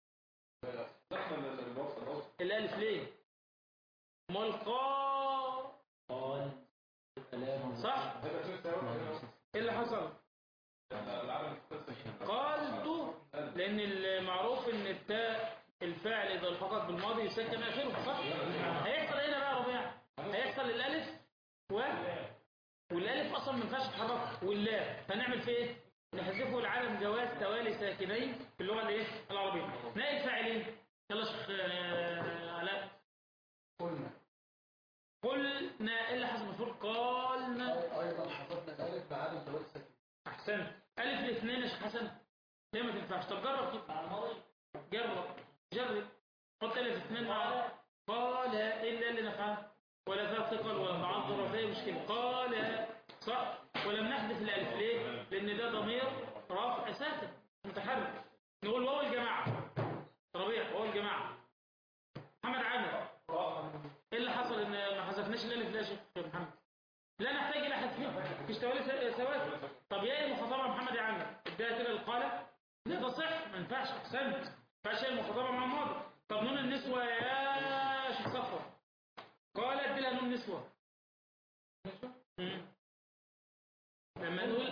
دخل الوصف الوصف الألف ليه امال قال قال كلام صح هيبقى شيء سوا إيه اللي حصل العالم قالت لأن المعروف إن التاء الفاعل إذا التقط بالماضي يسكن آخره صح هيحصل هنا بقى يا ربيع هيحصل الألف و والألف أصلا ما ينفعش تحركه واللام هنعمل فيه إيه؟ نحذفه العالم جواز توالي ساكنين في اللغة الإيه العربية نائب فاعلين يلا يا شيخ آه، علاء قلنا قلنا إيه اللي حصل المفروض قالنا ايضا حفظنا الالف بعدم تواجد ساكن أحسنت ألف الاثنين يا شيخ حسن ليه ما تنفعش طب جرب كده جرب جرب حط ألف اثنين مع قال إلا اللي نفعه ولا فيها ثقل ولا تعذر ولا فيها مشكلة قال صح ولم نحذف الألف ليه؟ لأن ده ضمير رافع ساكن متحرك نقول واو الجماعة ربيع واو الجماعة محمد عامر ايه اللي حصل ان ما حذفناش الالف ليه يا شيخ محمد لا نحتاج الى حذفها مش توالي سواد طب يا المخاطبه محمد يا عم اديها كده القاله لا ده صح ما ينفعش احسنت ما ينفعش هي المخاطبه مع الماضي طب نون النسوه يا شيخ صفوه قال ادي لها نون نسوه مم. لما نقول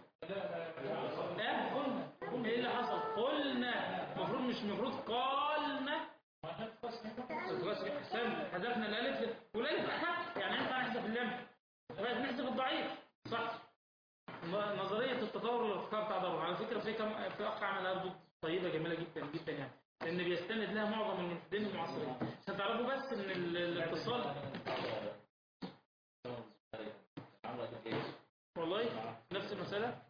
ايه قلنا ايه اللي حصل قلنا المفروض مش المفروض قالنا بس احسن حذفنا الالف والالف احق يعني ينفع نحذف اللام بس نحذف الضعيف صح ن- نظريه التطور والارتقاء بتاع داروين على فكره في كم في اخ عمل ردود طيبه جميله جدا جدا يعني لان بيستند لها معظم الملحدين المعاصرين عشان تعرفوا بس ان ال- الاتصال والله نفس المساله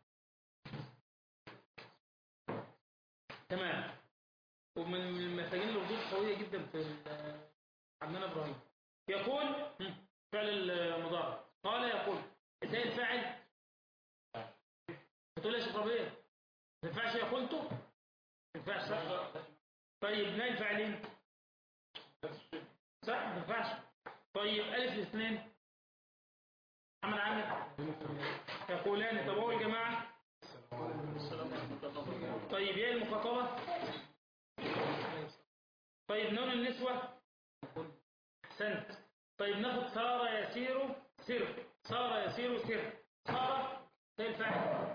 تمام ومن محتاجين ردود قويه جدا في ال- عندنا ابراهيم يقول هم، فعل المضارع قال يقول ازاي الفاعل بتقول يا شيخ ربيع ما ينفعش يا قلته ما ينفعش صح طيب نايم فاعلين صح ما ينفعش طيب الف الاثنين محمد عامر يقولان طب هو الجماعه طيب ايه المخاطبه طيب نون النسوة احسنت طيب ناخد سار يسير سر سار يسير سر سار ده الفعل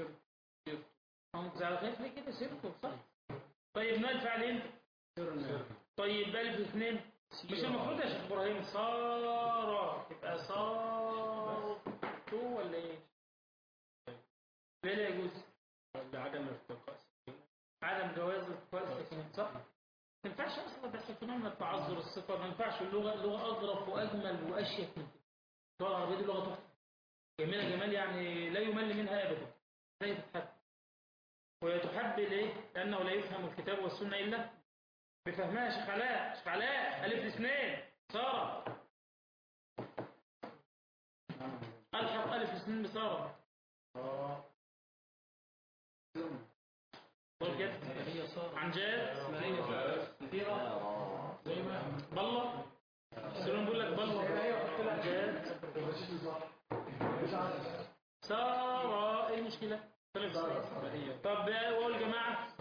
هم على خير ليه كده سرته صح طيب ما الفعلين طيب ألف اثنين مش المفروض يا شيخ إبراهيم صار يبقى صار تو ولا إيه؟ ليه لا يجوز؟ لعدم ارتقاء عدم جواز التقاء السكنين صح؟ ما ينفعش اصلا بس في نوع من التعذر الصفه ما ينفعش اللغه اللغه اظرف واجمل واشيك من كده اللغه العربيه دي لغه تحفه جميله جمال يعني لا يمل منها ابدا لا تتحب وهي تحب ليه؟ لانه لا يفهم الكتاب والسنه الا بفهمها يا شيخ علاء شيخ علاء الف اثنين ساره الحق الف اثنين بساره قول كده عن جاد بالله سلام بيقول لك بالله عن جاد سارة ايه المشكلة؟ طب وقول جماعة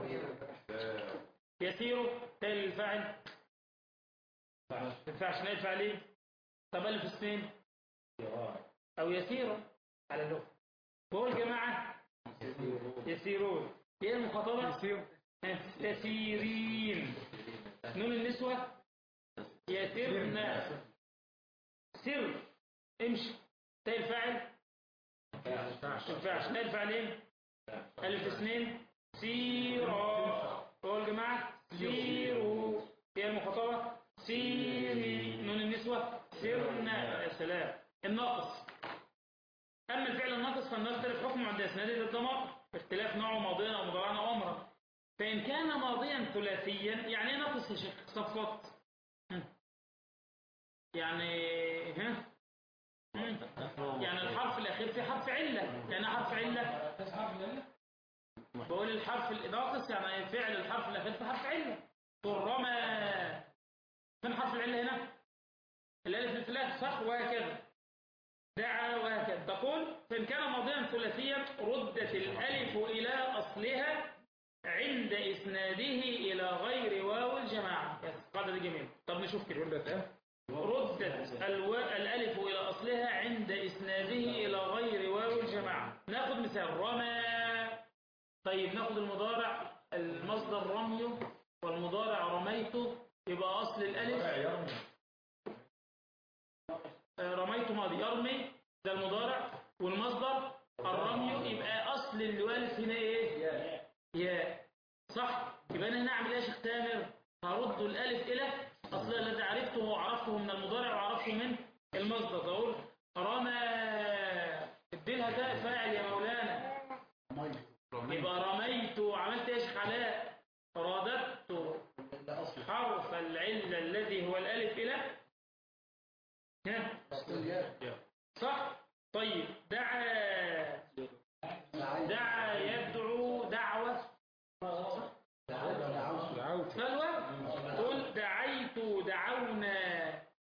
يسير تالي الفاعل ما ينفعش نقل فعلين طب ألف اثنين أو يسير على اللغة وقول جماعة يسيرون ايه المخاطبة؟ يسير تسيرين نون النسوة يسرن سر امشي تاء الفاعل ما ينفعش تاء الفاعلين ألف اثنين سيرا هو يا جماعة سيروا هي المخاطبة سيري نون النسوة سرنا يا سلام الناقص أما الفعل الناقص فلنختلف حكمه عند إسناده للضمائر باختلاف نوعه ماضيا أو مضارعا أو أمرا فإن كان ماضيا ثلاثيا يعني إيه ناقص يا شيخ صفوت هم. يعني ها هم. يعني الحرف الأخير في حرف علة يعني حرف علة بقول الحرف الناقص يعني فعل الحرف الأخير في حرف علة رمى فين حرف العلة هنا الألف الثلاث صح وهكذا دعا وهكذا تقول فإن كان ماضيا ثلاثيا ردت الألف إلى أصلها عند إسناده إلى غير واو الجماعة يس القاعدة دي جميلة طب نشوف كده ردت إيه؟ ردت الو... الألف إلى أصلها عند إسناده إلى غير واو الجماعة ناخد مثال رمى طيب ناخد المضارع المصدر رمي والمضارع رميته يبقى أصل الألف آه، رميت ماضي يرمي ده المضارع والمصدر الرمي يبقى أصل الوالف هنا إيه؟ ياء صح يبقى أنا هنا أعمل إيه يا شيخ تامر؟ هرد الألف إلى أصل الذي عرفته وعرفته من المضارع وعرفته من المصدر أقول رمى اديلها تاء فاعل يا مولانا يبقى رميت عملت ايش يا شيخ علاء رددت حرف العلة الذي هو الألف إلى ها صح طيب دعا دعا يدعو دعوة سلوى قل دعيت دعونا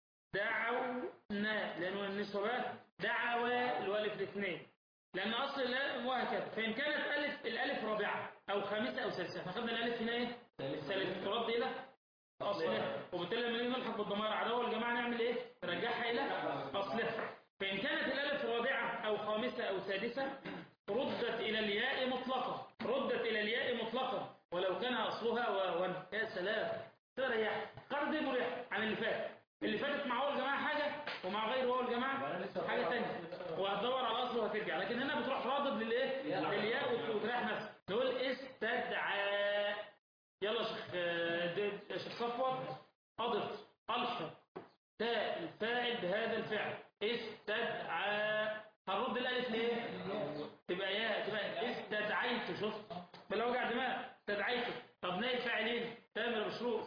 دعونا لأنه النسوة بقى دعوة الوالف الاثنين لأن أصل الألف وهكذا فإن كانت ألف الألف رابعة أو خامسة أو سادسة فأخذنا الألف هنا إيه؟ ثالثة ترد إلى أصلها وبالتالي لما نيجي نلحق بالضمائر عداوة الجماعة نعمل إيه؟ نرجعها إلى أصلها فإن كانت الألف رابعة أو خامسة أو سادسة ردت إلى الياء مطلقة ردت إلى الياء مطلقة ولو كان أصلها واوا يا سلام تريح قرض دي مريح عن اللي فات اللي فاتت مع أول جماعة حاجة ومع غير أول جماعة حاجة تانية وهتدور على أصله وهترجع لكن هنا بتروح رادد للإيه؟ للياء وت- وتريح نفسك نقول استدعى يلا يا شيخ آه، د- يا شيخ صفوة أضف ألحق تاء الفاعل بهذا الفعل استدعى هنرد الألف ليه؟ تبقى يا تبقى استدعيت شفت بلا وجع دماغ استدعيت طب ناقي فاعلين تامر مشروع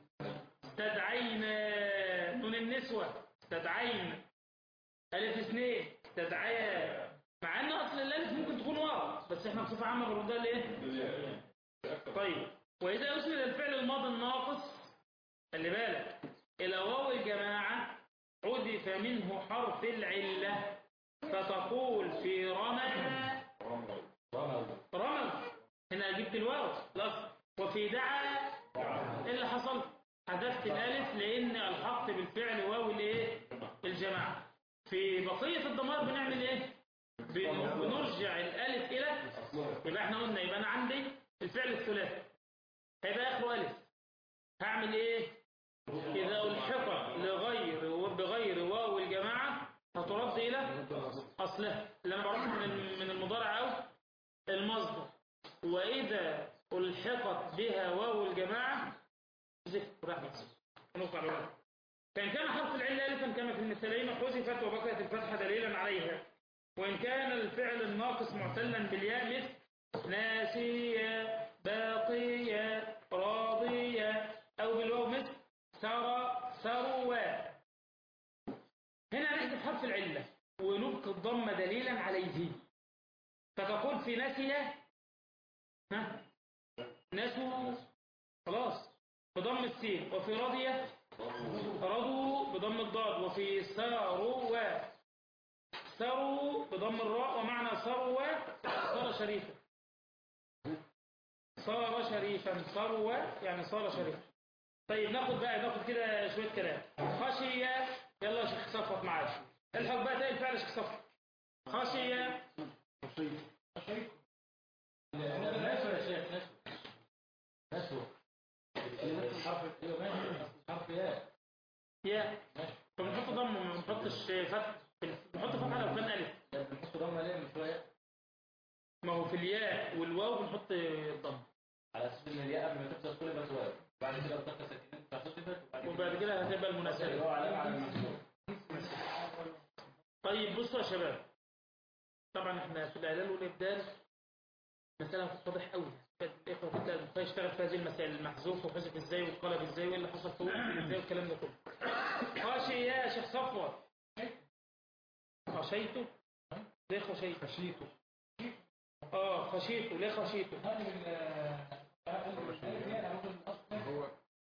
استدعينا نون النسوة استدعينا ألف اثنين استدعيا مع أن أصل الألف ممكن تكون واو بس احنا بصفة عامة بنردها ليه؟ طيب وإذا أسند الفعل الماضي الناقص خلي بالك إلى واو الجماعة عدف منه حرف العلة فتقول في رمى رمى هنا جبت الواو الأصل وفي دعا ايه اللي حصل حذفت الالف لان الحقت بالفعل واو الايه الجماعه في بقيه الضمائر بنعمل ايه بن- بنرجع الالف الى يبقى احنا قلنا يبقى انا عندي الفعل الثلاثي هيبقى اخره الف هعمل ايه اذا الحق لغير بغير واو الجماعه هترد الى اصلها اللي انا بعرفه من من المضارع او المصدر واذا الحقت بها واو الجماعه ذكر رحمه نقطع الواو فان كان حرف العله الفا كما في المثالين حذفت وبقيت الفتحه دليلا عليها وان كان الفعل الناقص معتلا بالياء مثل ناسيا باقيا راضيا او بالواو مثل سرى ثروى هنا نحذف حرف العله ونبقي الضم دليلا عليه فتقول في ناسيا ها نسوا خلاص بضم السين وفي راضية رضوا بضم الضاد وفي ساروا سروا بضم الراء ومعنى سروا صار شريفا صار شريفا سروا يعني صار شريفا طيب ناخد بقى ناخد كده شوية كلام خشية يلا يا شيخ صفوت معايا الحق بقى تلاقي الفعل يا شيخ صفوت خشية نسوا يا شيخ نسوا نسوا حرف ايوه ماشي حرف ياء يا طب نحط ضم ما نحطش فتح نحط فتحة لو كان ألف بنحط ضمه ليه من شويه ما هو في الياء والواو بنحط ضم على اساس ان الياء قبل ما تبدا تقول بس بعد كده بتبقى ساكنين فحذفت وبعد كده هتبقى اللي المناسبة هو علامه على المحذوف طيب بصوا يا شباب طبعا احنا في الإعلان والإبدال مسألة هتتضح قوي الإخوة تبدأ المخيل يشتغل في هذه المسائل المحذوف وحذف ازاي والقلب ازاي وايه اللي حصل فيه وقفل ازاي والكلام ده كله خاشي يا شيخ صفوت خشيته ليه خشيته خشيته اه خشيته ليه خشيته هذه الألف هنا ممكن أصلا هو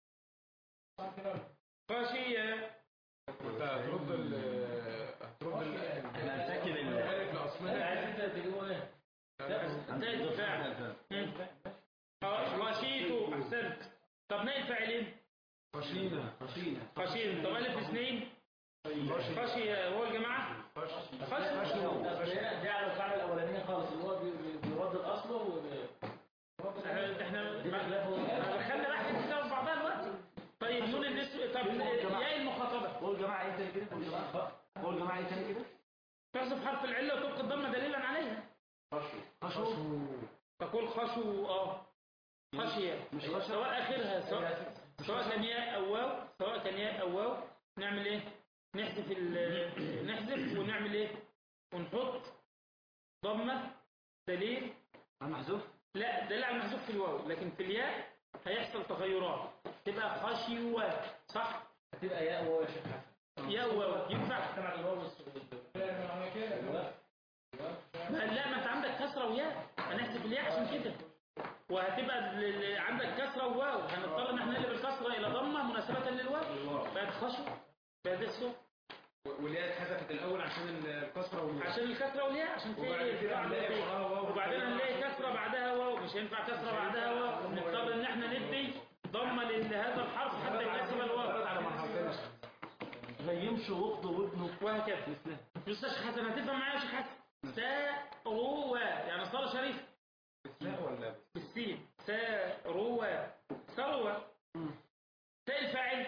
خشية انت هترد ال هترد ال احنا هنسكن ال الالف انا لاصلها عايز انت تجيبه ايه زائد الفعل مم. اه خشيته احسنت طب نائب فاعلين خشينا خشين طب الف اثنين خشي هو الجماعه خشي دي على القاعده الاولانيه خالص اللي هو بي- بي- بيرد الاصل وبي- احنا احنا دي بخلافه دخلنا بقى حته كده في بعضها دلوقتي طيب نون النسوة طب ياء المخاطبه قول جماعة ايه تاني كده قول جماعة قول جماعة ايه تاني كده تحذف حرف العله وتبقي الضمه دليلا عليها خشو تقول خشوا اه خشيه مش خشب سواء اخرها سواء سواء كان ياء او واو سواء كان ياء او واو نعمل ايه نحذف ال- نحذف ونعمل ايه ونحط ضمه دليل محذوف لا دليل على المحذوف في الواو لكن في الياء هيحصل تغيرات تبقى خشوة صح هتبقى ياء وهو يا شيخ حسن ياء واو ينفع اجتمع الواو والسكون ما لا ما انت عندك كسره وياء هنحذف الياء عشان كده وهتبقى ال- ال- عندك كسره وواو هنضطر ان احنا نقلب الكسره الى ضمه مناسبه للواو بقت خشوة بقت الصوت والياء اتحذفت الاول عشان الكسره والنون عشان الكسره والياء عشان في وبعد كده هنلاقي وراها واو. وبعدين هنلاقي كسره بعدها واو مش هينفع كسره بعدها واو نضطر ان احنا ندي ضمه لهذا الحرف حتى يناسب الواو على مرحلتين يمشوا وقته وابنه وهكذا مثله بص يا شيخ حسن هتفهم معايا يا شيخ حسن ساروا يعني صار شريف لا ولا بالسين ساروا سروا تاء الفاعل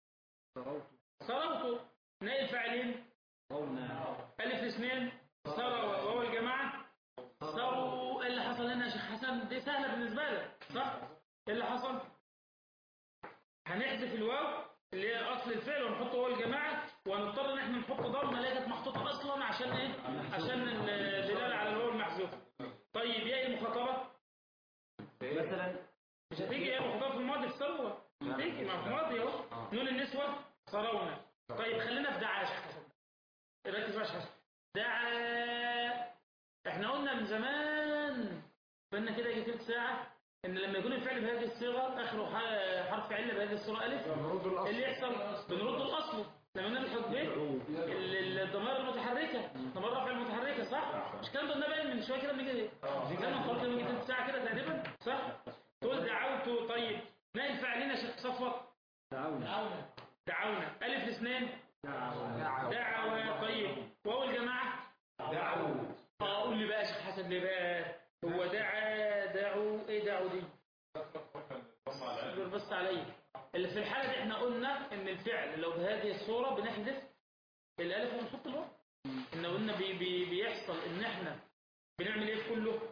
سروت ناء الفاعلين قولنا الف الاثنين سروا وهو الجماعه سروا ايه اللي حصل هنا يا شيخ حسن دي سهله بالنسبه لك صح ايه اللي حصل هنحذف الواو اللي هي اصل الفعل ونحطه هو الجماعه وهنضطر ان احنا نحط ضمه اللي هي كانت محطوطه اصلا عشان ايه عشان الدلاله على الواو المحذوف طيب يا المخاطبه مثلا مش هتيجي يا المخاطبه في الماضي في ثروه مش هتيجي ما في الماضي اهو نون النسوه صرونا طيب خلينا في دعا يا شيخ حسن ركز بقى يا شيخ حسن دعا احنا قلنا من زمان بقالنا كده يجي تلت ساعه ان لما يكون الفعل بهذه الصيغه اخره ح- حرف عله بهذه الصيغه الف نرد الاصل اللي يحصل بنرد الاصل لما نلحق به ال- ال- الضمائر المتحركه ضمائر الرفع المتحركه صح مش كان قلنا بقى من شويه كده بنيجي زي ما قلت لما يجي تلت ساعه كده تقريبا صح تقول دعوت طيب نائب فاعلين يا شيخ صفوت دعونا دعونا ألف الاثنين دعونا دعوة طيب واو الجماعة دعوا اه قول لي بقى يا شيخ حسن ليه بقى هو دعا دعوا ايه دعوا دي اصبر بس عليا اللي في الحالة دي احنا قلنا ان الفعل لو بهذه الصورة بنحذف الالف ونحط الواو ان قلنا بي بي بيحصل ان احنا بنعمل ايه في كله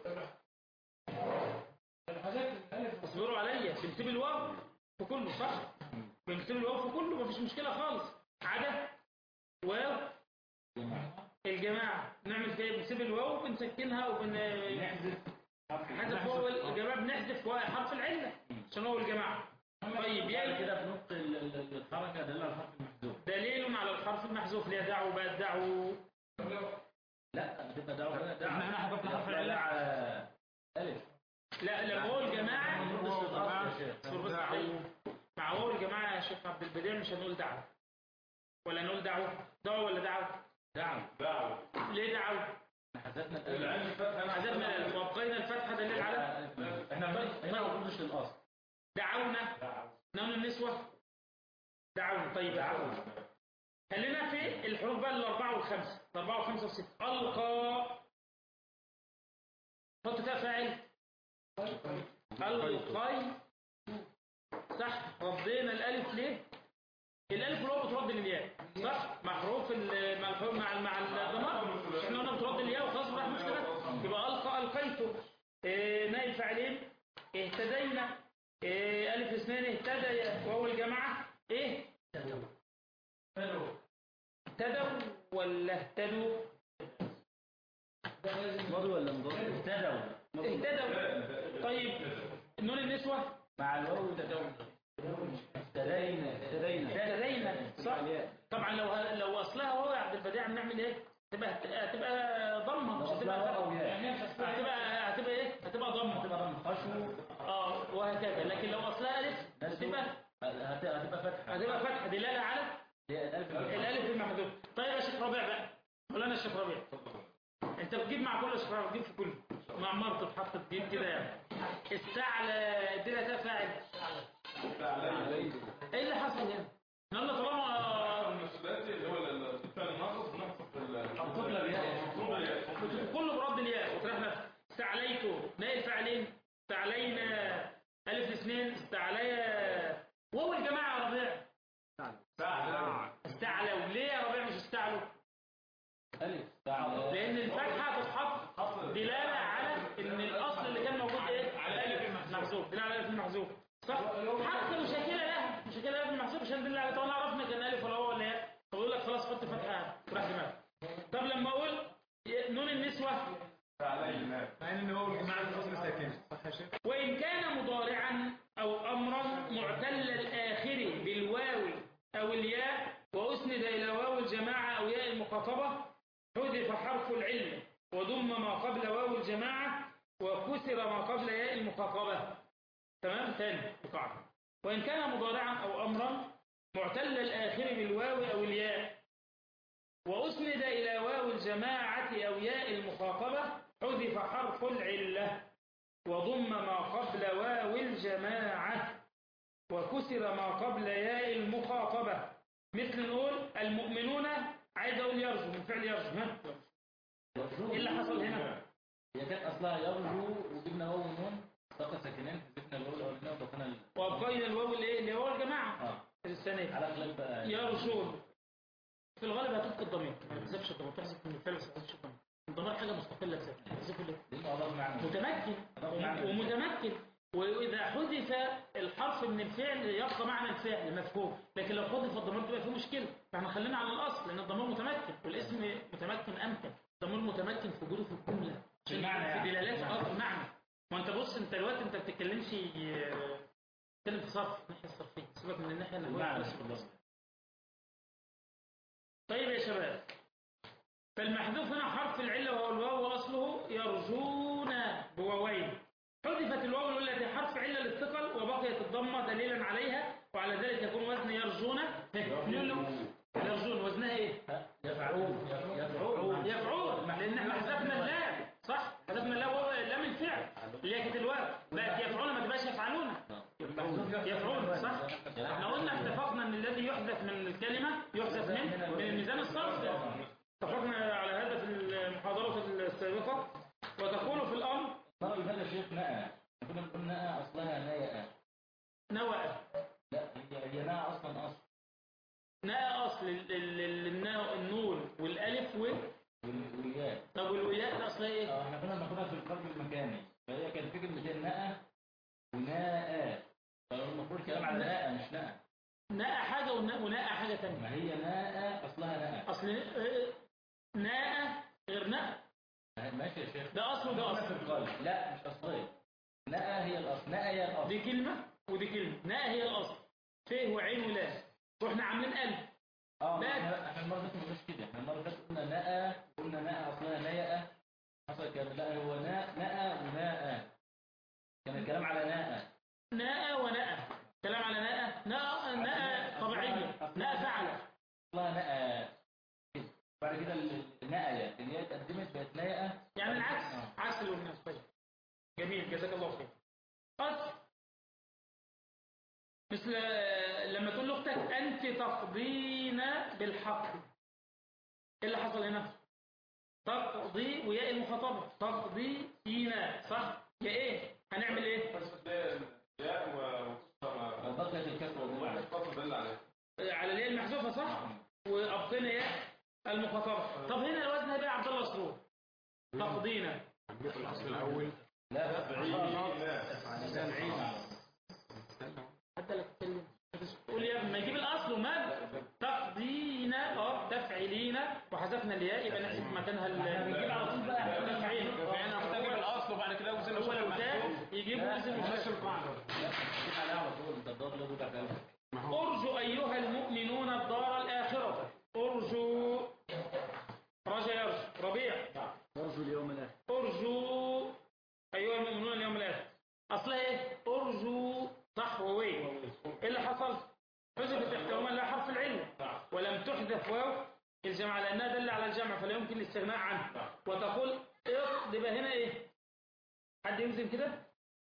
اصبروا عليا بنسيب الواو في كله صح بنسيب الواو في كله مفيش مشكلة خالص عدا واو الجماعة نعمل فيها إيه؟ بنسيب الواو بنسكنها وبن نحذف حرف حذف واو الجماعة بنحذف واو حرف العلة عشان هو الجماعة طيب بعد يا كده بنط ال- ال- الحركة دل على الحرف المحذوف دليل على الحرف المحذوف ليه دعوا بقى دعوا لا بتبقى دعوة هنا دعوة احنا هنا حذفنا حرف العلة. دعوة ألف لا لا واو الجماعة ما نردش الأصل يا شيخ اصبر بس عليا. مع واو الجماعة يا شيخ عبد البديع مش هنقول دعوة ولا نقول دعوة دعوة ولا دعوة دعوة دعوة ليه دعوة حذفنا الألف العلم فتح حذفنا الألف وابقينا الفتحة دليل على احنا هنا ما نردش الأصل دعونا نون النسوة دعونا طيب دعونا خلينا في الحروف بقى الأربعة والخمسة الأربعة والخمسة والستة ألقى حط فيها فاعل ألقي صح ردينا الألف ليه؟ الألف والواو بترد للياء صح؟ مع حروف ال- مع الحروف مع مع الضمائر احنا قلنا بترد للياء وخلاص بقى مشكلة يبقى ألقى ألقيت إيه نائب فاعلين اهتدينا إيه ألف اثنين اهتدى وهو الجماعة ايه؟ اهتدوا ولا اهتدوا؟ مضي ولا مضاد اهتدوا اهتدوا طيب نون النسوة مع الواو اهتدينا اهتدينا اهتدينا صح؟ طبعا لو لو اصلها واو يا عبد البديع بنعمل ايه؟ تبقى هتبقى ضمه مش هتبقى أصلها واو ياء. هتبقى هتبقى ايه؟ هتبقى ضمه هتبقى ضم خشو اه وهكذا لكن لو اصلها الف هتبقى هت- هتبقى فتحة هتبقى فتحه دلاله على هي الألف اللي- الالف المحذوف طيب يا شيخ ربيع بقى مولانا الشيخ ربيع انت بتجيب مع كل شيخ ربيع بتجيب في كله مع مرته تحط تجيب كده يعني استعلى دي لها فاعل ايه اللي حصل هنا؟ يلا طالما المسؤوليات اللي هو الفعل الناقص بنحصل في القبلة بياء. كله برد الياء وطرحنا استعليته نائل فاعلين استعلينا الف الاثنين استعليا وهو الجماعه يا ربيع استعلوا ليه يا ربيع مش استعلوا ألف تعالى لان الفتحه تتحط دلاله على ان الاصل اللي كان موجود ايه على الف محذوف دلاله على الف المحذوف صح حتى مشاكل لها مشاكل الف المحذوف عشان دل على طبعا عرفنا كان الف ولا هو ولا ايه طب يقول لك خلاص حط فتحه وراح دماغك طب لما اقول نون النسوه مع ان هو جماعة الفصل ساكنة صح يا شيخ؟ وإن كان مضارعا أو أمرا معتل الآخر بالواو أو الياء وأسند إلى واو الجماعة أو ياء المخاطبة حذف حرف العلم وضم ما قبل واو الجماعة وكسر ما قبل ياء المخاطبة تمام تاني القاعدة وإن كان مضارعا أو أمرا معتل الآخر بالواو أو الياء وأسند إلى واو الجماعة أو ياء المخاطبة حذف حرف العلة وضم ما قبل واو الجماعة وكسر ما قبل ياء المخاطبة مثل نقول المؤمنون عايز أقول يرجو من فعل يرجو ها إيه اللي حصل هنا هي كانت أصلها يرجو وجبنا واو ونون طاقة ساكنين حذفنا الواو الأولانية وضفنا ال- وأبقينا الواو الإيه اللي هو الجماعة اه السنة دي. على خلاف بقى يرجون في الغالب هتبقى الضمير ما تحذفش الضمير تحذف من الفعل بس ما تحذفش الضمير الضمير حاجة مستقلة بذاتها تحذفه ليه لأنه أضاف معنى متمكن ومتمكن وإذا حذف الحرف من الفعل يبقى معنى الفعل مفهوم لكن لو حذف الضمير تبقى فيه مشكلة فاحنا خلينا على الأصل لأن الضمير متمكن والاسم متمكن أمكن الضمير متمكن في وجوده في الجملة في المعنى في يعني. دلالات اه في المعنى ما انت بص انت دلوقتي انت بتتكلمش آه، بتتكلم في صرف الناحية الصرفية سيبك من الناحية النحوية المعنى خالص. في اللغة. طيب يا شباب فالمحذوف هنا حرف العلة وهو الواو وأصله يرجون بواوين حذفت الواو التي حرف علة للثقل وبقيت الضمة دليلا عليها وعلى ذلك يكون وزن يرجون نقول له يرجون وزنها ايه؟ يفعون يفعون يفعول لان احنا حذفنا اللام صح؟ حذفنا اللام وهو لام الفعل اللي هي كانت الواو بقت يفعلون ما تبقاش يفعلون يحدث من الكلمة يحدث من من الميزان الصرف اتفقنا على هذا في المحاضرة السابقة وتقول في الأمر المرة اللي فاتت شيخ نأى كنا بنقول نأى أصلها نيأة نوأ لا هي هي نأى أصلا أصل ناء أصل ال- ال- ال- النا- النون والألف و وال- والياء طب والوياء ده أصلها إيه؟ اه احنا كنا بناخدها في القلب المكاني فهي كانت في كلمتين نأى وناء فالمفروض الكلام على ناء مش نأى ناء حاجة وناء وناء حاجة تانية ما هي ناء أصلها نأى أصل آه، ناء غير ناء ماشي يا شيخ ده أصل وده قلنا في أصل القلب لا مش أصلية نأى هي الأصل نأى هي الأصل دي كلمة ودي كلمة ناء هي الأصل فيه وعين ولا واحنا عاملين قلب اه لا. احنا احنا المرة اللي فاتت ما قلناش كده احنا المرة اللي فاتت قلنا نأى قلنا نأى أصلها نيأة حصل كلام لا هو ناء نأى وناء كان الكلام على ناء ناء وناء كلام على ناء ناء ناء طبيعية ناء فعل أصلها نأى بعد كده ال- النأية اللي هي اتقدمت بقت نيأة يعني العكس آه. عكس الوناس طيب جميل جزاك الله خير قد مثل لما تقول لاختك انت تقضين بالحق ايه اللي حصل هنا تقضي وياء المخاطبه تقضينا صح يا ايه هنعمل ايه بس ده ياء و وبقيت الكسر والجمعة وقصة دل عليه على الياء المحذوفه صح وابقينا ياء المخاطبه طب هنا الوزن هيبقى عبد الله سرور تقضينا الأصل الأول لا حتى لو تتكلم تقول يا ابني ما يجيب الاصل ومال تقضينا اه تفعيلينا وحذفنا الياء يبقى نحسب مكانها ال بنجيب على طول بقى تفعيل يعني أنا كنت أجيب الأصل وبعد كده أوزن هو لو وشغل تاب محسوب. يجيب وزن نفس وشكل القاعدة لا بنجيب عليها على طول انت الضاد له بتاع كلام ارجوا ايها المؤمنون الدار الاخره ارجوا رجا يرجو ربيع أرجو اليوم الآخر ارجوا ايها المؤمنون اليوم الاخر اصلها ايه ارجو صح ووي ايه اللي حصل حذفت احداهما لا حرف العله ولم تحذف واو الجمع على انها دل على الجمع فلا يمكن الاستغناء عنه وتقول اقض يبقى هنا ايه حد يوزن كده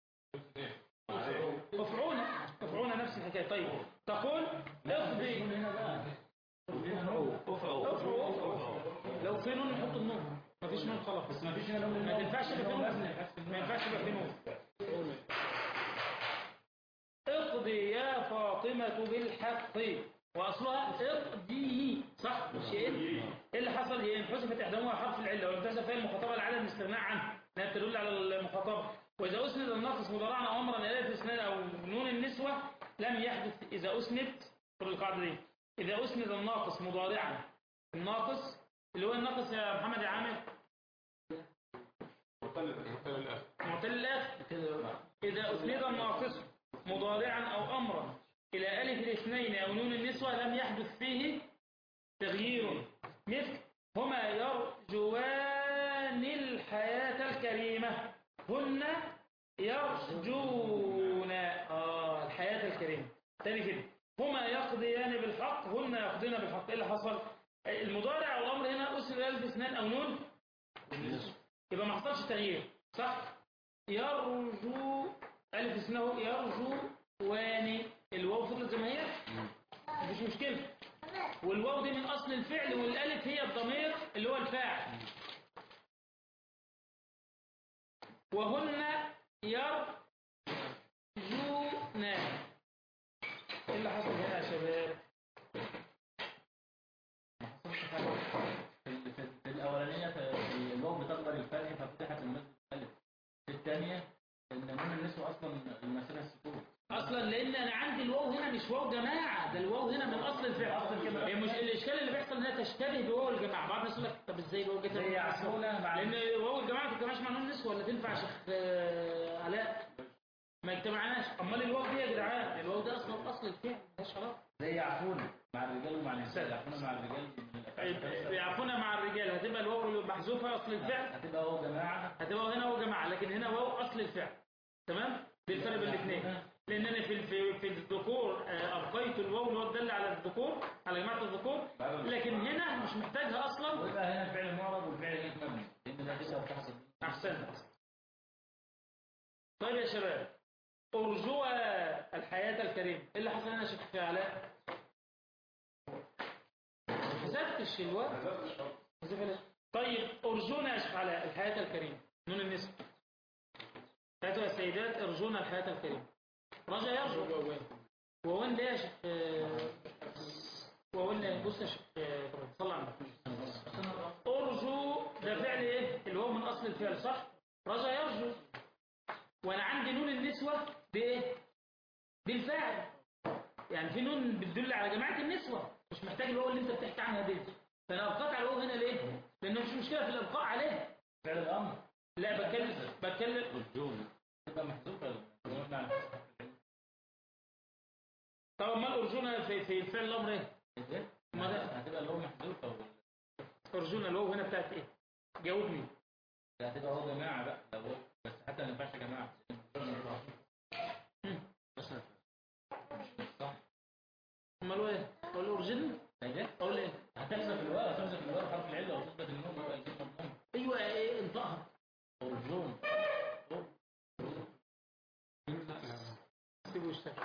افعونا افعونا نفس الحكايه طيب تقول اقضي هنا بقى افعوا افعوا لو في نون نحط النون مفيش نون خلاص بس ما فيش هنا لون ما تنفعش يبقى في نون ما ينفعش يبقى في نون اقضي يا فاطمة بالحق واصلها اقضيه صح مش ايه ايه اللي حصل هي انحذفت احداهما حرف العله ولم تحذف فيها المخاطبه لعدم الاستغناء عنها انها تدل على المخاطبه واذا اسند الناقص مضارعا او امرا الى الف اسناد او نون النسوه لم يحدث اذا اسند خد القاعده دي اذا اسند الناقص مضارعا الناقص اللي هو الناقص يا محمد يا عامر معتل الاخر إذا أسند الناقص مضارعا أو أمرا إلى ألف الاثنين أو نون النسوة لم يحدث فيه تغيير مثل هما يرجوان الحياة الكريمة هن يرجون آه الحياة الكريمة تاني كده هما يقضيان بالحق هن يقضين بالحق إيه اللي حصل المضارع والأمر هنا أسند ألف اثنين أو نون يبقى ما حصلش تغيير صح يرجو ألف اسمه يرجو واني الواو فضلت زي ما هي مفيش مشكلة والواو دي من أصل الفعل والألف هي الضمير اللي هو الفاعل وهن يرجون ايه اللي حصل هنا يا شباب ما حصلش حاجه في ال- في في الاولانيه في في الواو بتقبل الفرق ففتحت المسجد الالف في الثانيه ان نون النسوه اصلا المسألة السكون اصلا لان انا عندي الواو هنا مش واو جماعه ده الواو هنا من اصل الفعل هي مش الاشكال اللي بيحصل انها تشتبه بواو الجماعه بعض الناس يقول لك طب ازاي واو جت زي يعفونه مع لان واو الجماعه ما تجتمعش مع نون النسوه ولا تنفع يا شيخ آه، علاء ما اجتمعناش امال الواو دي يا جدعان الواو ده اصلا اصل الفعل ملهاش علاقه زي يعفونه مع الرجال ومع النساء يعفونه مع الرجال من الأفعال الخمسة. بيعفونا مع الرجال هتبقى الواو محذوفه اصل الفعل هتبقى هو جماعه هتبقى هنا واو جماعه لكن هنا واو اصل الفعل تمام دي الفرق بين الاثنين لان انا في في في الذكور آه، ابقيت الواو اللي هو الدل على الذكور على جماعه الذكور لكن هنا مش محتاجها اصلا ويبقى هنا الفعل معرض والفعل هناك مبني لان ده تسعه بتحصل احسنت طيب يا شباب ارجوا الحياه الكريمه ايه اللي حصل هنا يا شيخ علاء حذفتش الواو حذف الواو. طيب ارجونا يا شيخ علاء الحياة الكريمة نون النسب هاتوا يا سيدات ارجونا الحياة الكريمة رجا يرجو ووين ده يا شيخ آه، ووين ده بص يا شيخ آه، طبعا صلى على النبي ارجو ده فعل ايه اللي هو من اصل الفعل صح رجا يرجو وانا عندي نون النسوة بايه بالفعل يعني في نون بتدل على جماعة النسوة مش محتاج الواو اللي انت بتحكي عنها دي فانا ابقيت على الواو هنا ليه لانه مش مشكلة في الابقاء عليه فعل الامر لا بتكلم بتكلم تبقى محذوفه لو قلنا على حسب طب امال ارجونا في في الفعل الامر ايه ازاي؟ ما ده- هتبقى اللي هو محذوفه ارجونا الواو هنا بتاعت ايه جاوبني ده هتبقى هو جماعه بقى لو هو- بس حتى ما ينفعش جماعه صح امال هو ايه اقول ارجونا ازاي؟ اقول ايه هتحذف الواو هتحذف الواو حرف العله وتثبت النون يبقى الجيم مضمون ايوه ايه انطقها ارجون سيبه يشتغل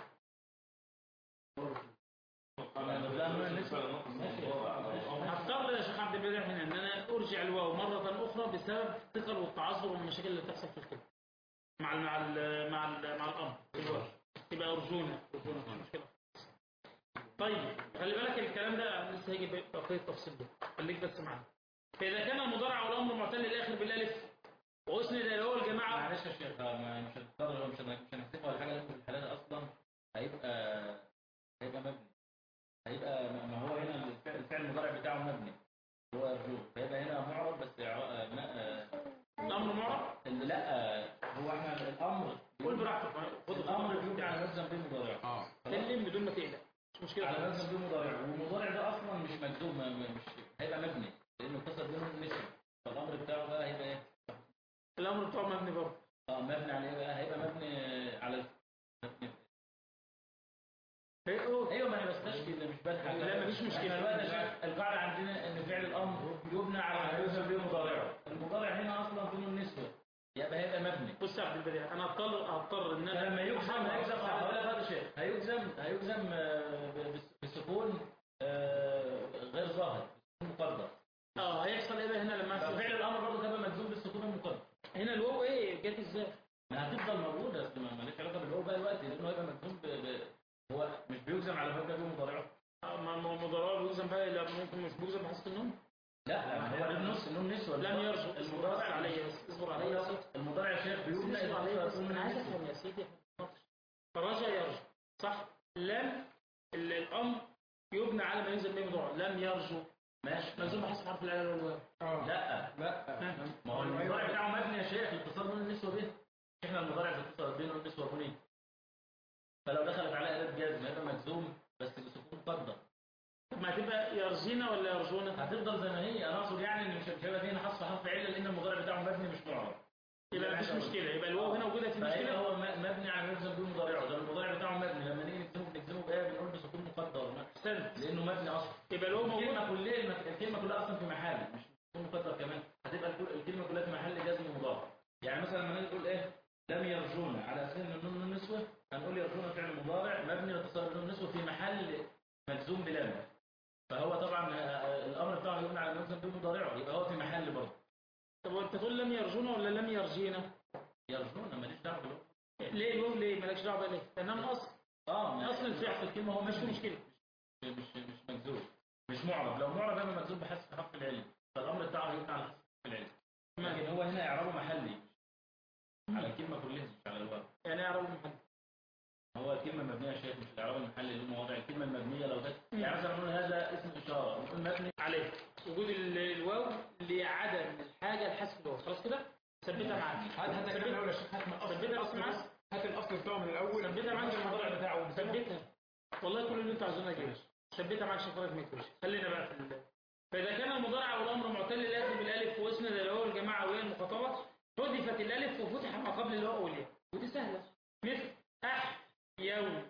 هضطر يا شيخ عبد البديع هنا ان انا ارجع الواو مره اخرى بسبب الثقل والتعذر والمشاكل اللي بتحصل في الكلمه مع ال مع ال مع ال مع الامر في الواو يبقى ارجونا ارجونا مش مشكله طيب خلي بالك الكلام ده لسه هيجي بقيه التفصيل ده خليك بس معايا فاذا كان المضارع والامر معتل الاخر بالالف واسند الى هو الجماعه معلش يا شيخ ما مش هنضطر مش هن- مش هنحسبه ولا حاجه لان في الحالات اصلا هيبقى هيبقى مبني هيبقى ما ما هو هنا الفعل, الفعل المضارع بتاعه مبني هو ارجو فيبقى هنا معرب بس ع- ما- آه، الامر معرب اللي لا هو احنا الامر قول براحتك خد الامر الامر بيبني على ملزم بالمضارع اه تكلم بدون ما تقلق مش مشكله على خالص. ملزم بالمضارع والمضارع ده اصلا مش مجزوم ما- ما- مش هيبقى مبني لانه اتصل بينهم النسب فالامر بتاعه بقى هيبقى ايه؟ الامر بتاعه مبني برضه اه مبني على ايه بقى؟ هيبقى مبني على الف- مبني إيه هو؟ ايوه ما انا بستشكي ده مش بضحك لا، مفيش مشكلة. احنا دلوقتي شايف القاعده عندنا ان فعل الامر يبنى على ما يوصل به مضارعه المضارع هنا اصلا فيه النسبه يبقى هيبقى مبني بص يا عبد البديع انا هضطر هضطر ان انا فلما يجزم هيجزم أحافظ هقول على- لك هذا شيء هيجزم هيجزم آه، ب- بس- بسكون آه، غير ظاهر سكون مقدر اه هيحصل ايه بقى هنا لما يحصل ففعل الامر برضه هيبقى مجزوم بالسكون المقدر هنا الواو ايه جت ازاي ما هتفضل موجوده بس ما ماليش علاقه بالهو بقى دلوقتي لانه هيبقى مجزوم ب... ب... هو مش بيجزم على مبدا به مضارعه آه، ما ما مضارع بيوزن بقى لا ممكن مش بيوزن بحسب النوم لا هو النص النون نسوه لم يرجو اصبر بس المضارع عليا بس اصبر عليا يا سيدي المضارع يا شيخ بيبنى اصبر إذا عليا بس أصدر انا عايز من افهم يا سيدي فرجع يرجو صح لم ال- الامر يبنى على ما ينزل به مضارع لم يرجو ماشي ملزوم بحسب حرف العلل والواو لا لا ما هو المضارع بتاعه مبني يا شيخ الاتصال بين النسوه به احنا المضارع بيتصل بينه والنسوه بنين فلو دخلت على اداه جزم هيبقى مجزوم بس بسكون مقدر طب ما هتبقى يرجينا ولا يرجونا هتفضل زي ما هي انا اقصد يعني ان مش مش هيبقى فيه حصف حرف عله لان المضارع بتاعه مبني مش معرب يبقى مفيش مشكله يبقى الواو هنا وجودها في فهيبقى مشكله هو م- مبني على ملزم به مضارعه ده المضارع بتاعه مبني لما نيجي نكتبه بنكتبه بايه بنقول بسكون مقدر احسنت لانه مبني اصلا يبقى الواو موجود الكلمه كلها الم- الكلمه كلها اصلا في محل مش بسكون مقدر كمان هتبقى الكل- الكلمه كلها في محل جزم مضارع يعني مثلا لما نيجي نقول ايه لم يرجونا على اساس ان النون نون نسوه هنقول يرجونا فعل مضارع مبني لاتصال بالنون نسوه في محل مجزوم بلام فهو طبعا آه، الامر بتاعه يبنى على ملزم به مضارعه يبقى هو في محل برضه طب وانت تقول لم يرجونا ولا لم يرجينا يرجونا ماليش دعوه بالواو. ليه الواو ليه مالكش دعوه بقى ليه لانها من اصل اه ما- اصل الفعل الكلمه هو مش مش مشكله مش مش مجزوم مش معرب لو معرب يبقى مجزوم بحذف حرف العلم فالامر بتاعه يبنى على حذف حرف العلم تمام. لكن هو هنا اعرابه محلي على الكلمه كلها مش على الواو يعني اعرف المحل هو الكلمه المبنيه يا شيخ مش الاعراب المحلي له مواضع الكلمه المبنيه لو جت يعني مثلا نقول هذا اسم اشاره نقول مبني عليه وجود ال- الواو لعدم الحاجه لحذف الواو خلاص كده ثبتها معاك هات هات الكلام الاول يا شيخ هات من الاصل ثبتها بس معاك هات الاصل بتاعه من الاول ثبتها معاك الموضوع بتاعه ثبتها والله كل اللي انت عايزينه اجيبه ثبتها معاك عشان خاطرك ما يكتبش خلينا بقى في ال- فاذا كان المضارع والامر معتل الاخر بالالف واسند الى الواو الجماعه وهي المخاطبه حذفت الالف وفتح ما قبل الواو والياء ودي سهله مثل اح يوم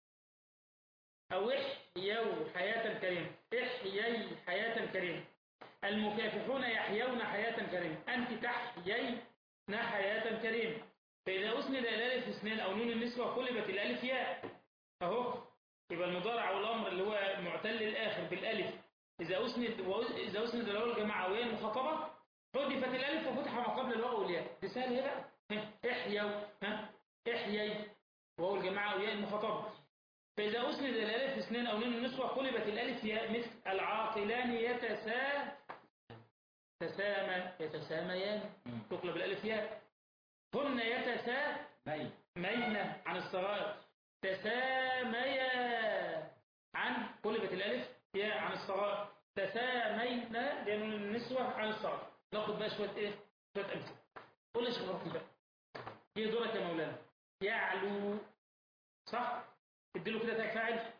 او احيوا حياه كريمه احيي حياه كريمه المكافحون يحيون حياه كريمه انت تحيين حياه كريمه فاذا اسند الى الالف اثنين او نون النسوه قلبت الالف ياء اهو يبقى المضارع والامر اللي هو معتل الاخر بالالف إذا أسند وأ- إذا أسند الواو الجماعة وهي المخاطبة حذفت الألف وفتح ما قبل الواو والياء دي سهل إيه بقى ها، احيوا ها احيي واو الجماعة وياء المخاطبة فإذا أسند الألف اثنين أو نون النسوة قلبت الألف ياء مثل العاقلان يتسا تسامى يتساميان تقلب الألف ياء هن يتسا مي مين عن الصغائر تساميا عن قلبت الألف ياء عن الصغائر تسامينا لأن النسوة عن الصغائر ناخد بقى شوية إيه شوية أمثلة قول لي شغلك بقى هي دورك يا مولانا يعلو صح اديله كده تاء فاعل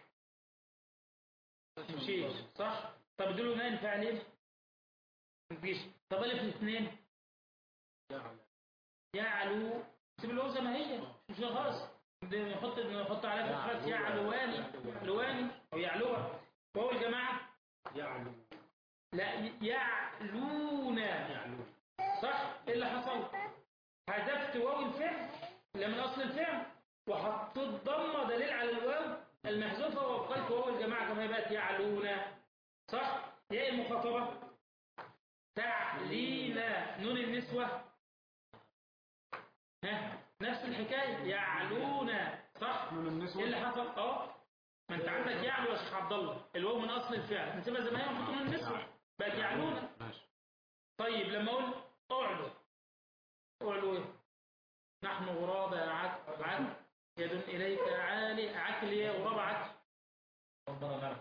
مشيش صح طب اديله نائب فاعلين مفيش طب الف الاثنين يعلو سيب الواو زي ما هي مش خلاص ده نحط نحط عليها فتحات يعلواني لواني او يعلوها وهو الجماعه يعلو لا ي- يعلون صح ايه اللي حصل حذفت واو الفعل اللي من اصل الفعل وحطيت ضمه دليل على الواو المحذوفه وابقيت واو الجماعه كما هي بقت يعلون صح ياء المخاطبه تعلينا نون النسوه ها نفس الحكايه يعلون صح نون النسوة. ايه اللي حصل اه ما انت عندك يعلو يا شيخ عبد الله الواو من اصل الفعل نسيبها زي ما هي ونحط نون النسوه بقت يعلون ماشي طيب لما اقول اعلو اعلو ايه نحن غرابة عك عك يد اليك عالي عكل يا غرابة عكل ربنا نعرف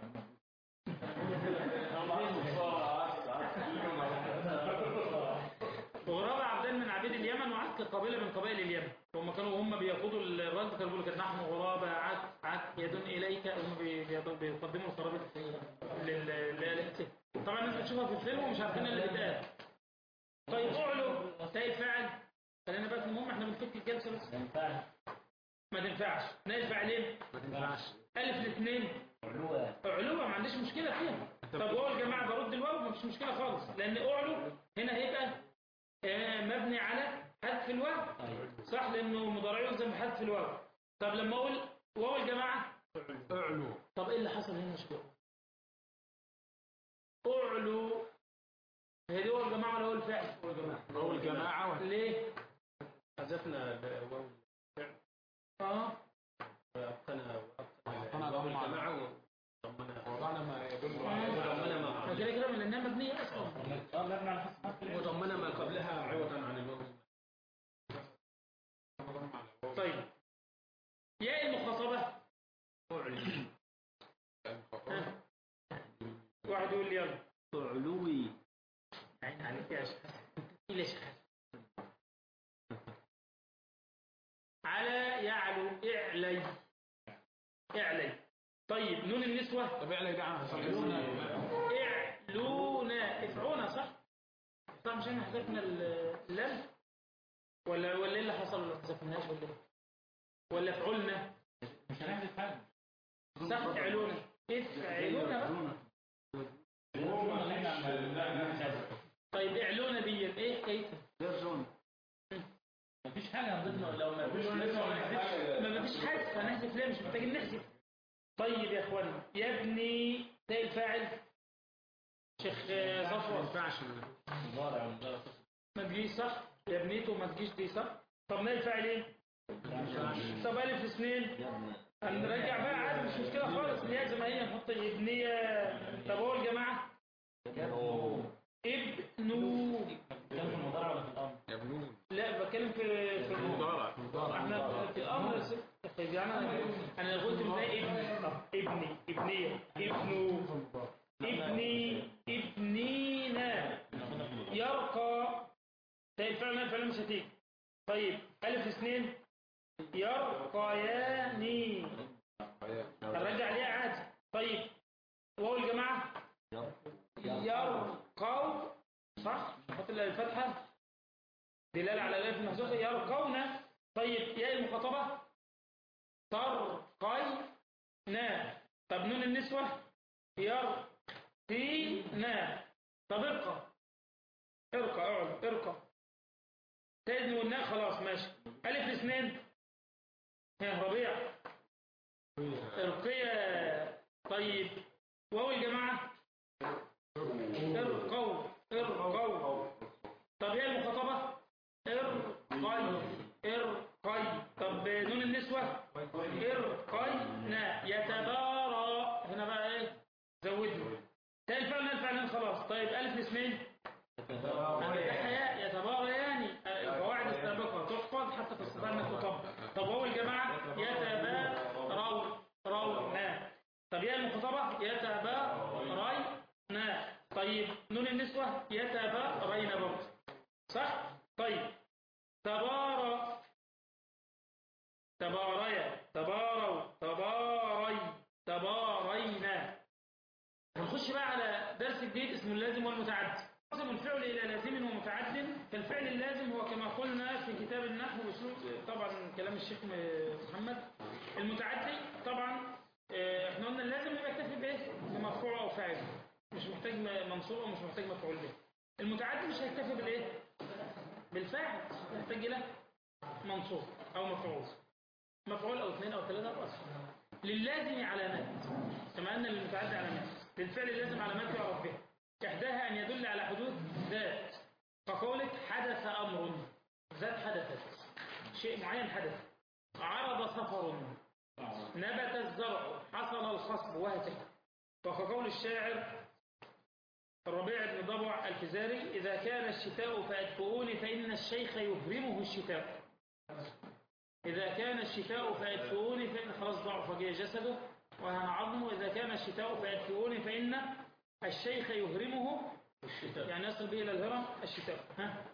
وغرابة عبدان من عبيد اليمن وعك قبيلة من قبائل اليمن هم كانوا هم بيقودوا الرد كانوا بيقولوا كده نحن غرابة عك عك يد اليك هم بي- بي- بيقدموا الخرابيط لل- للآلهة طبعا الناس بتشوفها في الفيلم ومش عارفين اللي بيتقال طيب اعلو تلاقي الفاعل خلينا بقى في المهم احنا بنفك الجلسة بس ما تنفعش ناقل فاعلين ما تنفعش ألف الاثنين علوة ما عنديش مشكلة فيها طب واو الجماعة برد الواو ما فيش مشكلة خالص لأن أعلو هنا هيبقى آه، مبني على حذف الواو صح لأنه مضارع يلزم بحذف الواو طب لما أقول واو الجماعة اعلو طب إيه اللي حصل هنا مشكلة أعلو هي دي واو الجماعة ولا هو الفعل هو الجماعة وال- ليه؟ حذفنا واو اه وابقنا أعطانا ضمة الجماعة وضمنا وضعنا ما يدل على وضمنا ما ما كده كده من لأنها مبنية أصلا اه مبني على حسب حرف العلة. وضمنا ما قبلها عوضا عن الواو طيب ياء المخاطبة ها. واحد يقول لي يلا علوي عين عليك يا شيخ إيه يا شيخ على يعلو اعلي اعلي طيب نون النسوة طب اعلى ده عنها صلحونا اعلونا افعونا صح صح مش احنا حذفنا ال- اللام ولا ولا ايه اللي حصل ولا ما حذفناهاش ولا ايه ولا فعلنا مش هنحذف حاجة صح اعلونا افعلونا بقى المفروض ان احنا عم- نحذف. طيب اعلونا دي ايه حكايتها يرجون مفيش حاجة هنضيفنا لو ما فيش لسه ما نحذفش ما مفيش حذف هنحذف ليه مش محتاجين نحذف طيب يا اخوانا يا ابني ده الفاعل شيخ ما صفوة ينفعش مضارع ومضارع صفر. ما تجيش صح يا ابنيته ما تجيش دي صح طب ما الفاعل ايه طب الف اثنين هنرجع بقى عادي مش مشكله خالص هي زي ما هي نحط ابنيه طب هو الجماعه ابنو كان في المضارع ولا في الأمر؟ يبنون لا بتكلم في في مضارع احنا في الامر يا ست. طيب يعني انا انا قلت ازاي ابني ابني ابنيه ابنو ابني ابنينا يرقى ده الفعل ما الفعل مش هتيجي طيب الف اثنين يرقياني هنرجع ليها عادي طيب واو الجماعه يرقوا صح نحط الفتحه دلاله على الالف المحذوفه يرقون طيب ياء المخاطبه ترقينا طب نون النسوه يرقينا طب ارقى ارقى اقعد ارقى تأذن والناء خلاص ماشي ألف الاثنين ها ربيع ارقية طيب واو الجماعة طيب ألف الاثنين يتحيا يتباريان القواعد السابقة تحفظ حتى تستطيع انك تطبق طب هو الجماعة يتبارون رونا طب يا المخاطبة يتبارينا طيب نون النسوة يتبارين برضه صح؟ طيب تبارى تباريا تباروا تباري تبارينا هنخش بقى على درس جديد اسمه اللازم والمتعدي قسم الفعل إلى لازم ومتعد فالفعل اللازم هو كما قلنا في كتاب النحو بشروط طبعا كلام الشيخ محمد المتعدي طبعا آه، احنا قلنا اللازم يبقى يكتفي بايه بمرفوع او فاعل مش محتاج م- منصوب او مش محتاج مفعول به المتعدي مش هيكتفي بالايه بالفاعل يحتاج الى منصوب او مفعول مفعول او اثنين او ثلاثه او اكثر للازم علامات كما ان للمتعدي علامات للفعل اللازم علامات يعرف بها إحداها أن يدل على حدوث ذات كقولك حدث أمر ذات حدثت شيء معين حدث عرض سفر نبت الزرع حصل الخصب وهكذا وكقول الشاعر الربيع بن ضبع الفزاري إذا كان الشتاء فأدفئوني فإن الشيخ يهرمه الشتاء إذا كان الشتاء فأدفئوني فإن خلاص ضعف جسده وهن عظمه إذا كان الشتاء فأدفئوني فإن الشيخ يهرمه الشتاء يعني يصل به إلى الهرم الشتاء ها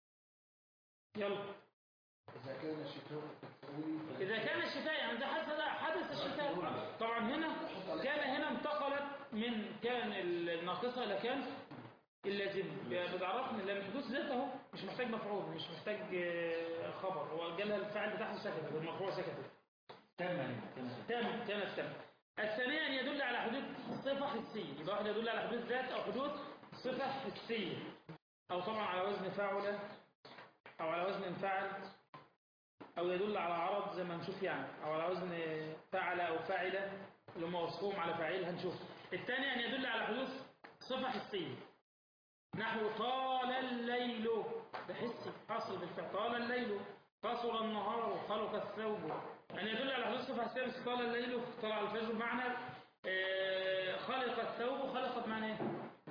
يلا إذا كان الشتاء تقوي إذا كان الشتاء يعني ده حدث حدث الشتاء طبعا هنا كان هنا انتقلت من كان الناقصة إلى كان اللازم بتعرفني لما الحدوث ذاته مش محتاج مفعول مش محتاج آه، خبر هو جالها الفعل بتاعه سكت والمرفوع سكت تم تم كانت تم الثانية أن يدل على حدوث صفة حسية يبقى واحد يدل على حدوث ذات أو حدوث صفة حسية أو طبعا على وزن فاعل أو على وزن فعل أو يدل على عرض زي ما نشوف يعني أو على وزن فعل أو فاعلة اللي هم وصفهم على فاعل هنشوف الثاني أن يدل على حدوث صفة حسية نحو طال الليل ده حسي حصل بالفعل طال الليل قصر النهار خلق الثوب أن يدل على حدوث صفة حسية بس طال الليل طلع الفجر معنى آه، خلق الثوب خلقت معنى ايه؟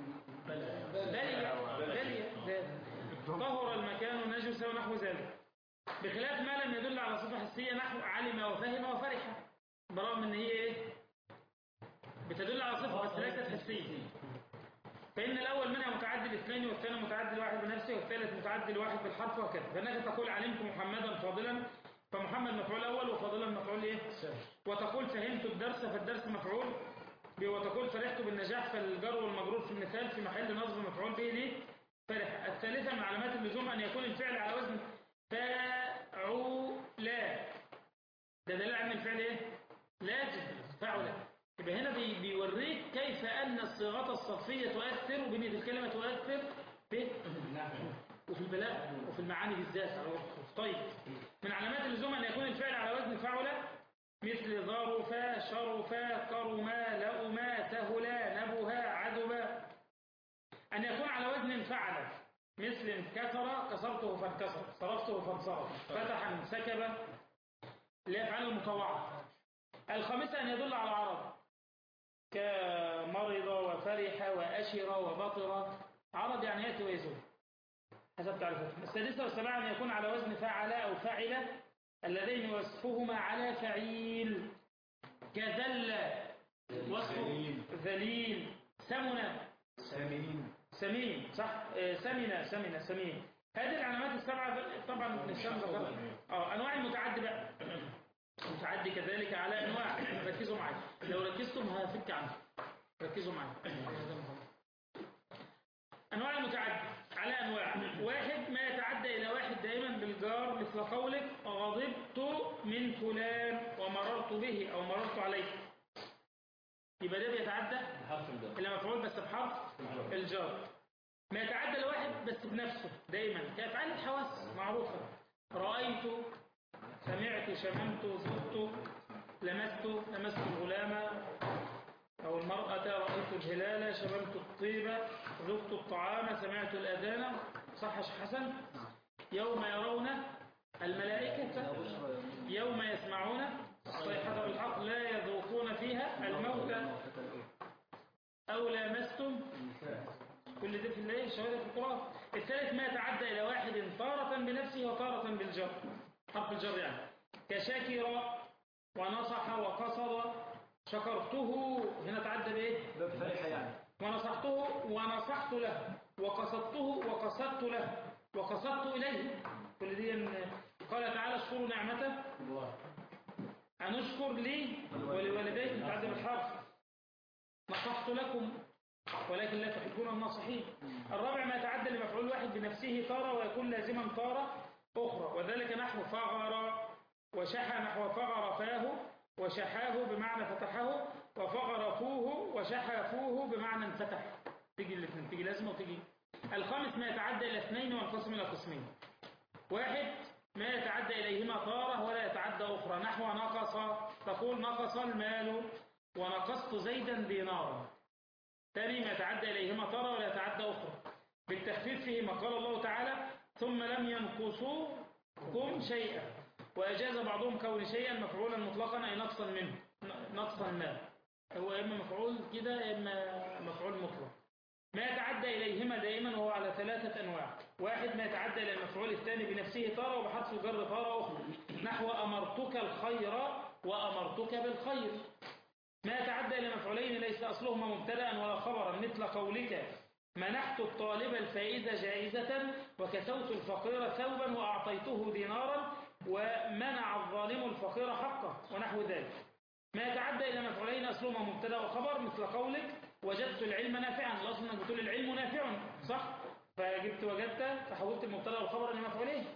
بلي بلي طهر المكان نجس ونحو ذلك بخلاف ما لم يدل على صفة حسية نحو علم وفهم وفرح برغم ان هي ايه بتدل على صفة بس ليست حسية فإن الأول منها متعدي الاثنين والثاني متعدي الواحد بنفسه والثالث متعدي الواحد بالحرف وهكذا فإنك تقول علمت محمدا فاضلا فمحمد مفعول أول وفاضلا مفعول إيه؟ وتقول فهمت الدرس فالدرس مفعول به وتقول فرحت بالنجاح فالجر والمجرور في المثال في محل نصب مفعول به ليه؟ فرح الثالثة من علامات اللزوم أن يكون الفعل على وزن فاعولا ده دليل على ان الفعل ايه؟ لازم فاعولا يبقى هنا بي بيوريك كيف أن الصيغات الصرفية تؤثر وبنية الكلمة تؤثر في وفي البلاغ وفي المعاني بالذات طيب من علامات اللزوم أن يكون الفعل على وزن فعل مثل ظرفا شرفا كرما لؤما تهلا نبها عذبا أن يكون على وزن فعل مثل انكسر كسرته فانكسر صرفته فانصرف فتح انسكب لأفعال المطوعة الخامسة أن يدل على عرض كمرض وفرح وأشر وبطر عرض يعني يأتي ويزول حسب تعريفه السادسة والسابعة أن يكون على وزن فعل أو فعل اللذين وصفهما على فعيل كذل وصف ذليل سمن سامين سمين صح آه، سمنة سمنة سمين هذه العلامات السبعة طبعا ابن الشام ذكرها اه انواع المتعدي بقى متعدي كذلك على انواع ركزوا معايا لو ركزتم هفك عنه ركزوا معايا انواع المتعدي على انواع واحد ما يتعدى الى واحد دائما بالجار مثل قولك غضبت من فلان ومررت به او مررت عليه يبقى ده بيتعدى حرف الجر إلا مفعول بس بحرف الجار ما يتعدى لواحد بس بنفسه دايما كأفعال الحواس معروفة رأيت سمعت شممت ذقت لمست لمست الغلام أو المرأة رأيت الهلال شممت الطيبة ذقت الطعام سمعت الأذان صح يا شيخ حسن يوم يرون الملائكة يوم يسمعون الصيحة بالحق لا يذوقون فيها الموت أو لامستم كل ده في الايه الشواذ في القرآن الثالث ما يتعدى إلى واحد تارة بنفسه وتارة بالجر حرف الجر يعني كشاكر ونصح وقصد شكرته هنا تعدى بايه ده فرحة يعني ونصحته ونصحت له وقصدته وقصدت له وقصدت إليه كل دي من- قال تعالى اشكروا نعمته أن اشكر لي ولوالديك تعدي بالحرف نصحت لكم ولكن لا تحبون الناصحين الرابع ما يتعدى لمفعول واحد بنفسه تارة ويكون لازما تارة أخرى وذلك نحو فغر وشحى نحو فغر فاه وشحاه بمعنى فتحه وفغر فوه وشحى فوه بمعنى انفتح تيجي الاثنين تيجي لازمة وتيجي الخامس ما يتعدى إلى اثنين وانقسم إلى قسمين واحد ما يتعدى إليهما طارة ولا يتعدى أخرى نحو نقص تقول نقص المال ونقصت زيدا دينارا ثاني ما يتعدى إليهما طارة ولا يتعدى أخرى بالتخفيف فيهما قال الله تعالى ثم لم ينقصوكم شيئا وأجاز بعضهم كون شيئا مفعولا مطلقا أي نقصا منه نقصا ما هو إما مفعول كده إما مفعول مطلق ما يتعدى إليهما دائما وهو على ثلاثة أنواع واحد ما يتعدى إلى المفعول الثاني بنفسه طارة وبحذف الجر طارة أخرى نحو أمرتك الخير وأمرتك بالخير ما يتعدى إلى مفعولين ليس أصلهما مبتدأ ولا خبرا مثل قولك منحت الطالب الفائز جائزة وكسوت الفقير ثوبا وأعطيته دينارا ومنع الظالم الفقير حقه ونحو ذلك ما يتعدى إلى مفعولين أصلهما مبتدأ وخبر مثل قولك وجدت العلم نافعا الأصل أنك بتقول العلم نافع صح فجبت وجدت فحولت المبتدأ والخبر إلى مفعولين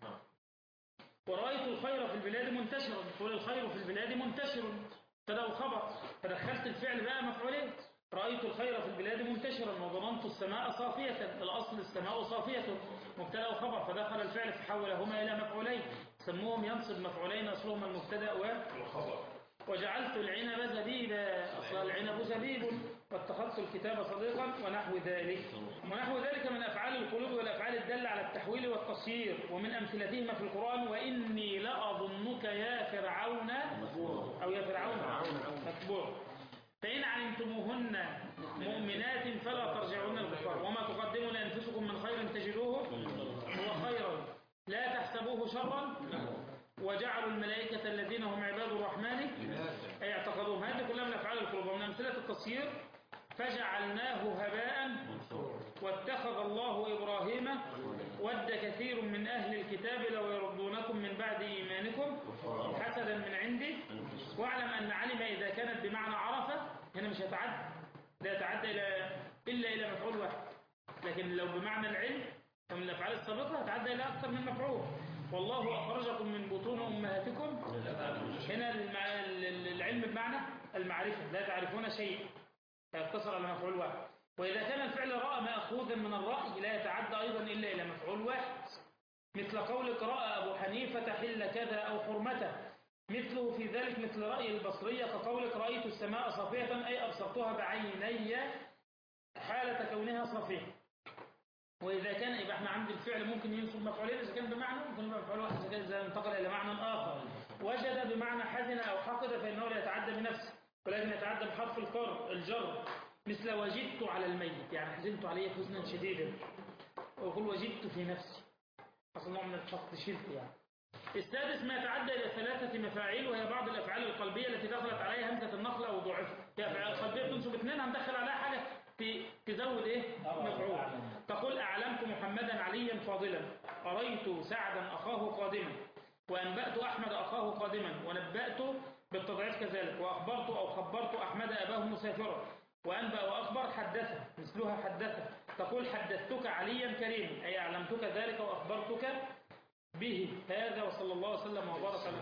ورأيت الخير في البلاد منتشرا تقول الخير في البلاد منتشر مبتدأ وخبر فدخلت الفعل بقى مفعولين رأيت الخير في البلاد منتشرا وظننت السماء صافية الأصل السماء صافية مبتدأ وخبر فدخل الفعل فحولهما إلى مفعولين سموهم ينصب مفعولين أصلهما المبتدأ والخبر وجعلت العنب زبيبا أصل العنب زبيب واتخذت الكتاب صديقا ونحو ذلك ونحو ذلك من أفعال القلوب والأفعال الدالة على التحويل والتصيير ومن أمثلتهما في القرآن وإني لأظنك يا فرعون أو يا فرعون متبوع فإن علمتموهن مؤمنات فلا ترجعون الكفار وما تقدموا لأنفسكم من خير تجدوه هو خيرا لا تحسبوه شرا وجعلوا الملائكة الذين هم عباد الرحمن أي اعتقدوهم هذه كلها من أفعال القلوب ومن أمثلة التصيير فجعلناه هباء واتخذ الله إبراهيم ود كثير من أهل الكتاب لو يردونكم من بعد إيمانكم حسدا من عندي واعلم أن علم إذا كانت بمعنى عرفة هنا مش هتعد لا يتعدى إلى إلا إلى مفعول واحد لكن لو بمعنى العلم فمن الأفعال السابقة هتعدى إلى أكثر من مفعول والله أخرجكم من بطون أمهاتكم هنا المع- العلم بمعنى المعرفة لا تعرفون شيء فيقتصر على مفعول واحد وإذا كان الفعل رأى مأخوذا من الرأي لا يتعدى أيضا إلا إلى مفعول واحد مثل قولك رأى أبو حنيفة حل كذا أو حرمته مثله في ذلك مثل رأي البصرية كقولك رأيت السماء صافية أي أبصرتها بعيني حالة كونها صافية وإذا كان يبقى احنا عند الفعل ممكن ينصب مفعولين إذا كان بمعنى ممكن يبقى مفعول واحد إذا كان إذا انتقل إلى معنى آخر وجد بمعنى حزن أو حقد فإنه لا يتعدى بنفسه ولكن يتعدى بحرف القر الجر مثل وجدت على الميت يعني حزنت عليه حزنا شديدا ويقول وجدت في نفسي أصل نوع من الفقد شرك يعني السادس ما يتعدى إلى ثلاثة مفاعيل وهي بعض الأفعال القلبية التي دخلت عليها همزة النقل أو ضعفت هي أفعال قلبية تنصب اثنين هندخل عليها حاجة ت- تزود إيه مفعول تقول أعلمت محمدا عليا فاضلا أريت سعدا أخاه قادما وأنبأت أحمد أخاه قادما ونبأت بالتضعيف كذلك وأخبرت أو خبرت أحمد أباه مسافرا وأنبأ وأخبر حدث مثلها حدث تقول حدثتك عليا كريم أي أعلمتك ذلك وأخبرتك به هذا وصلى الله وسلم وبارك على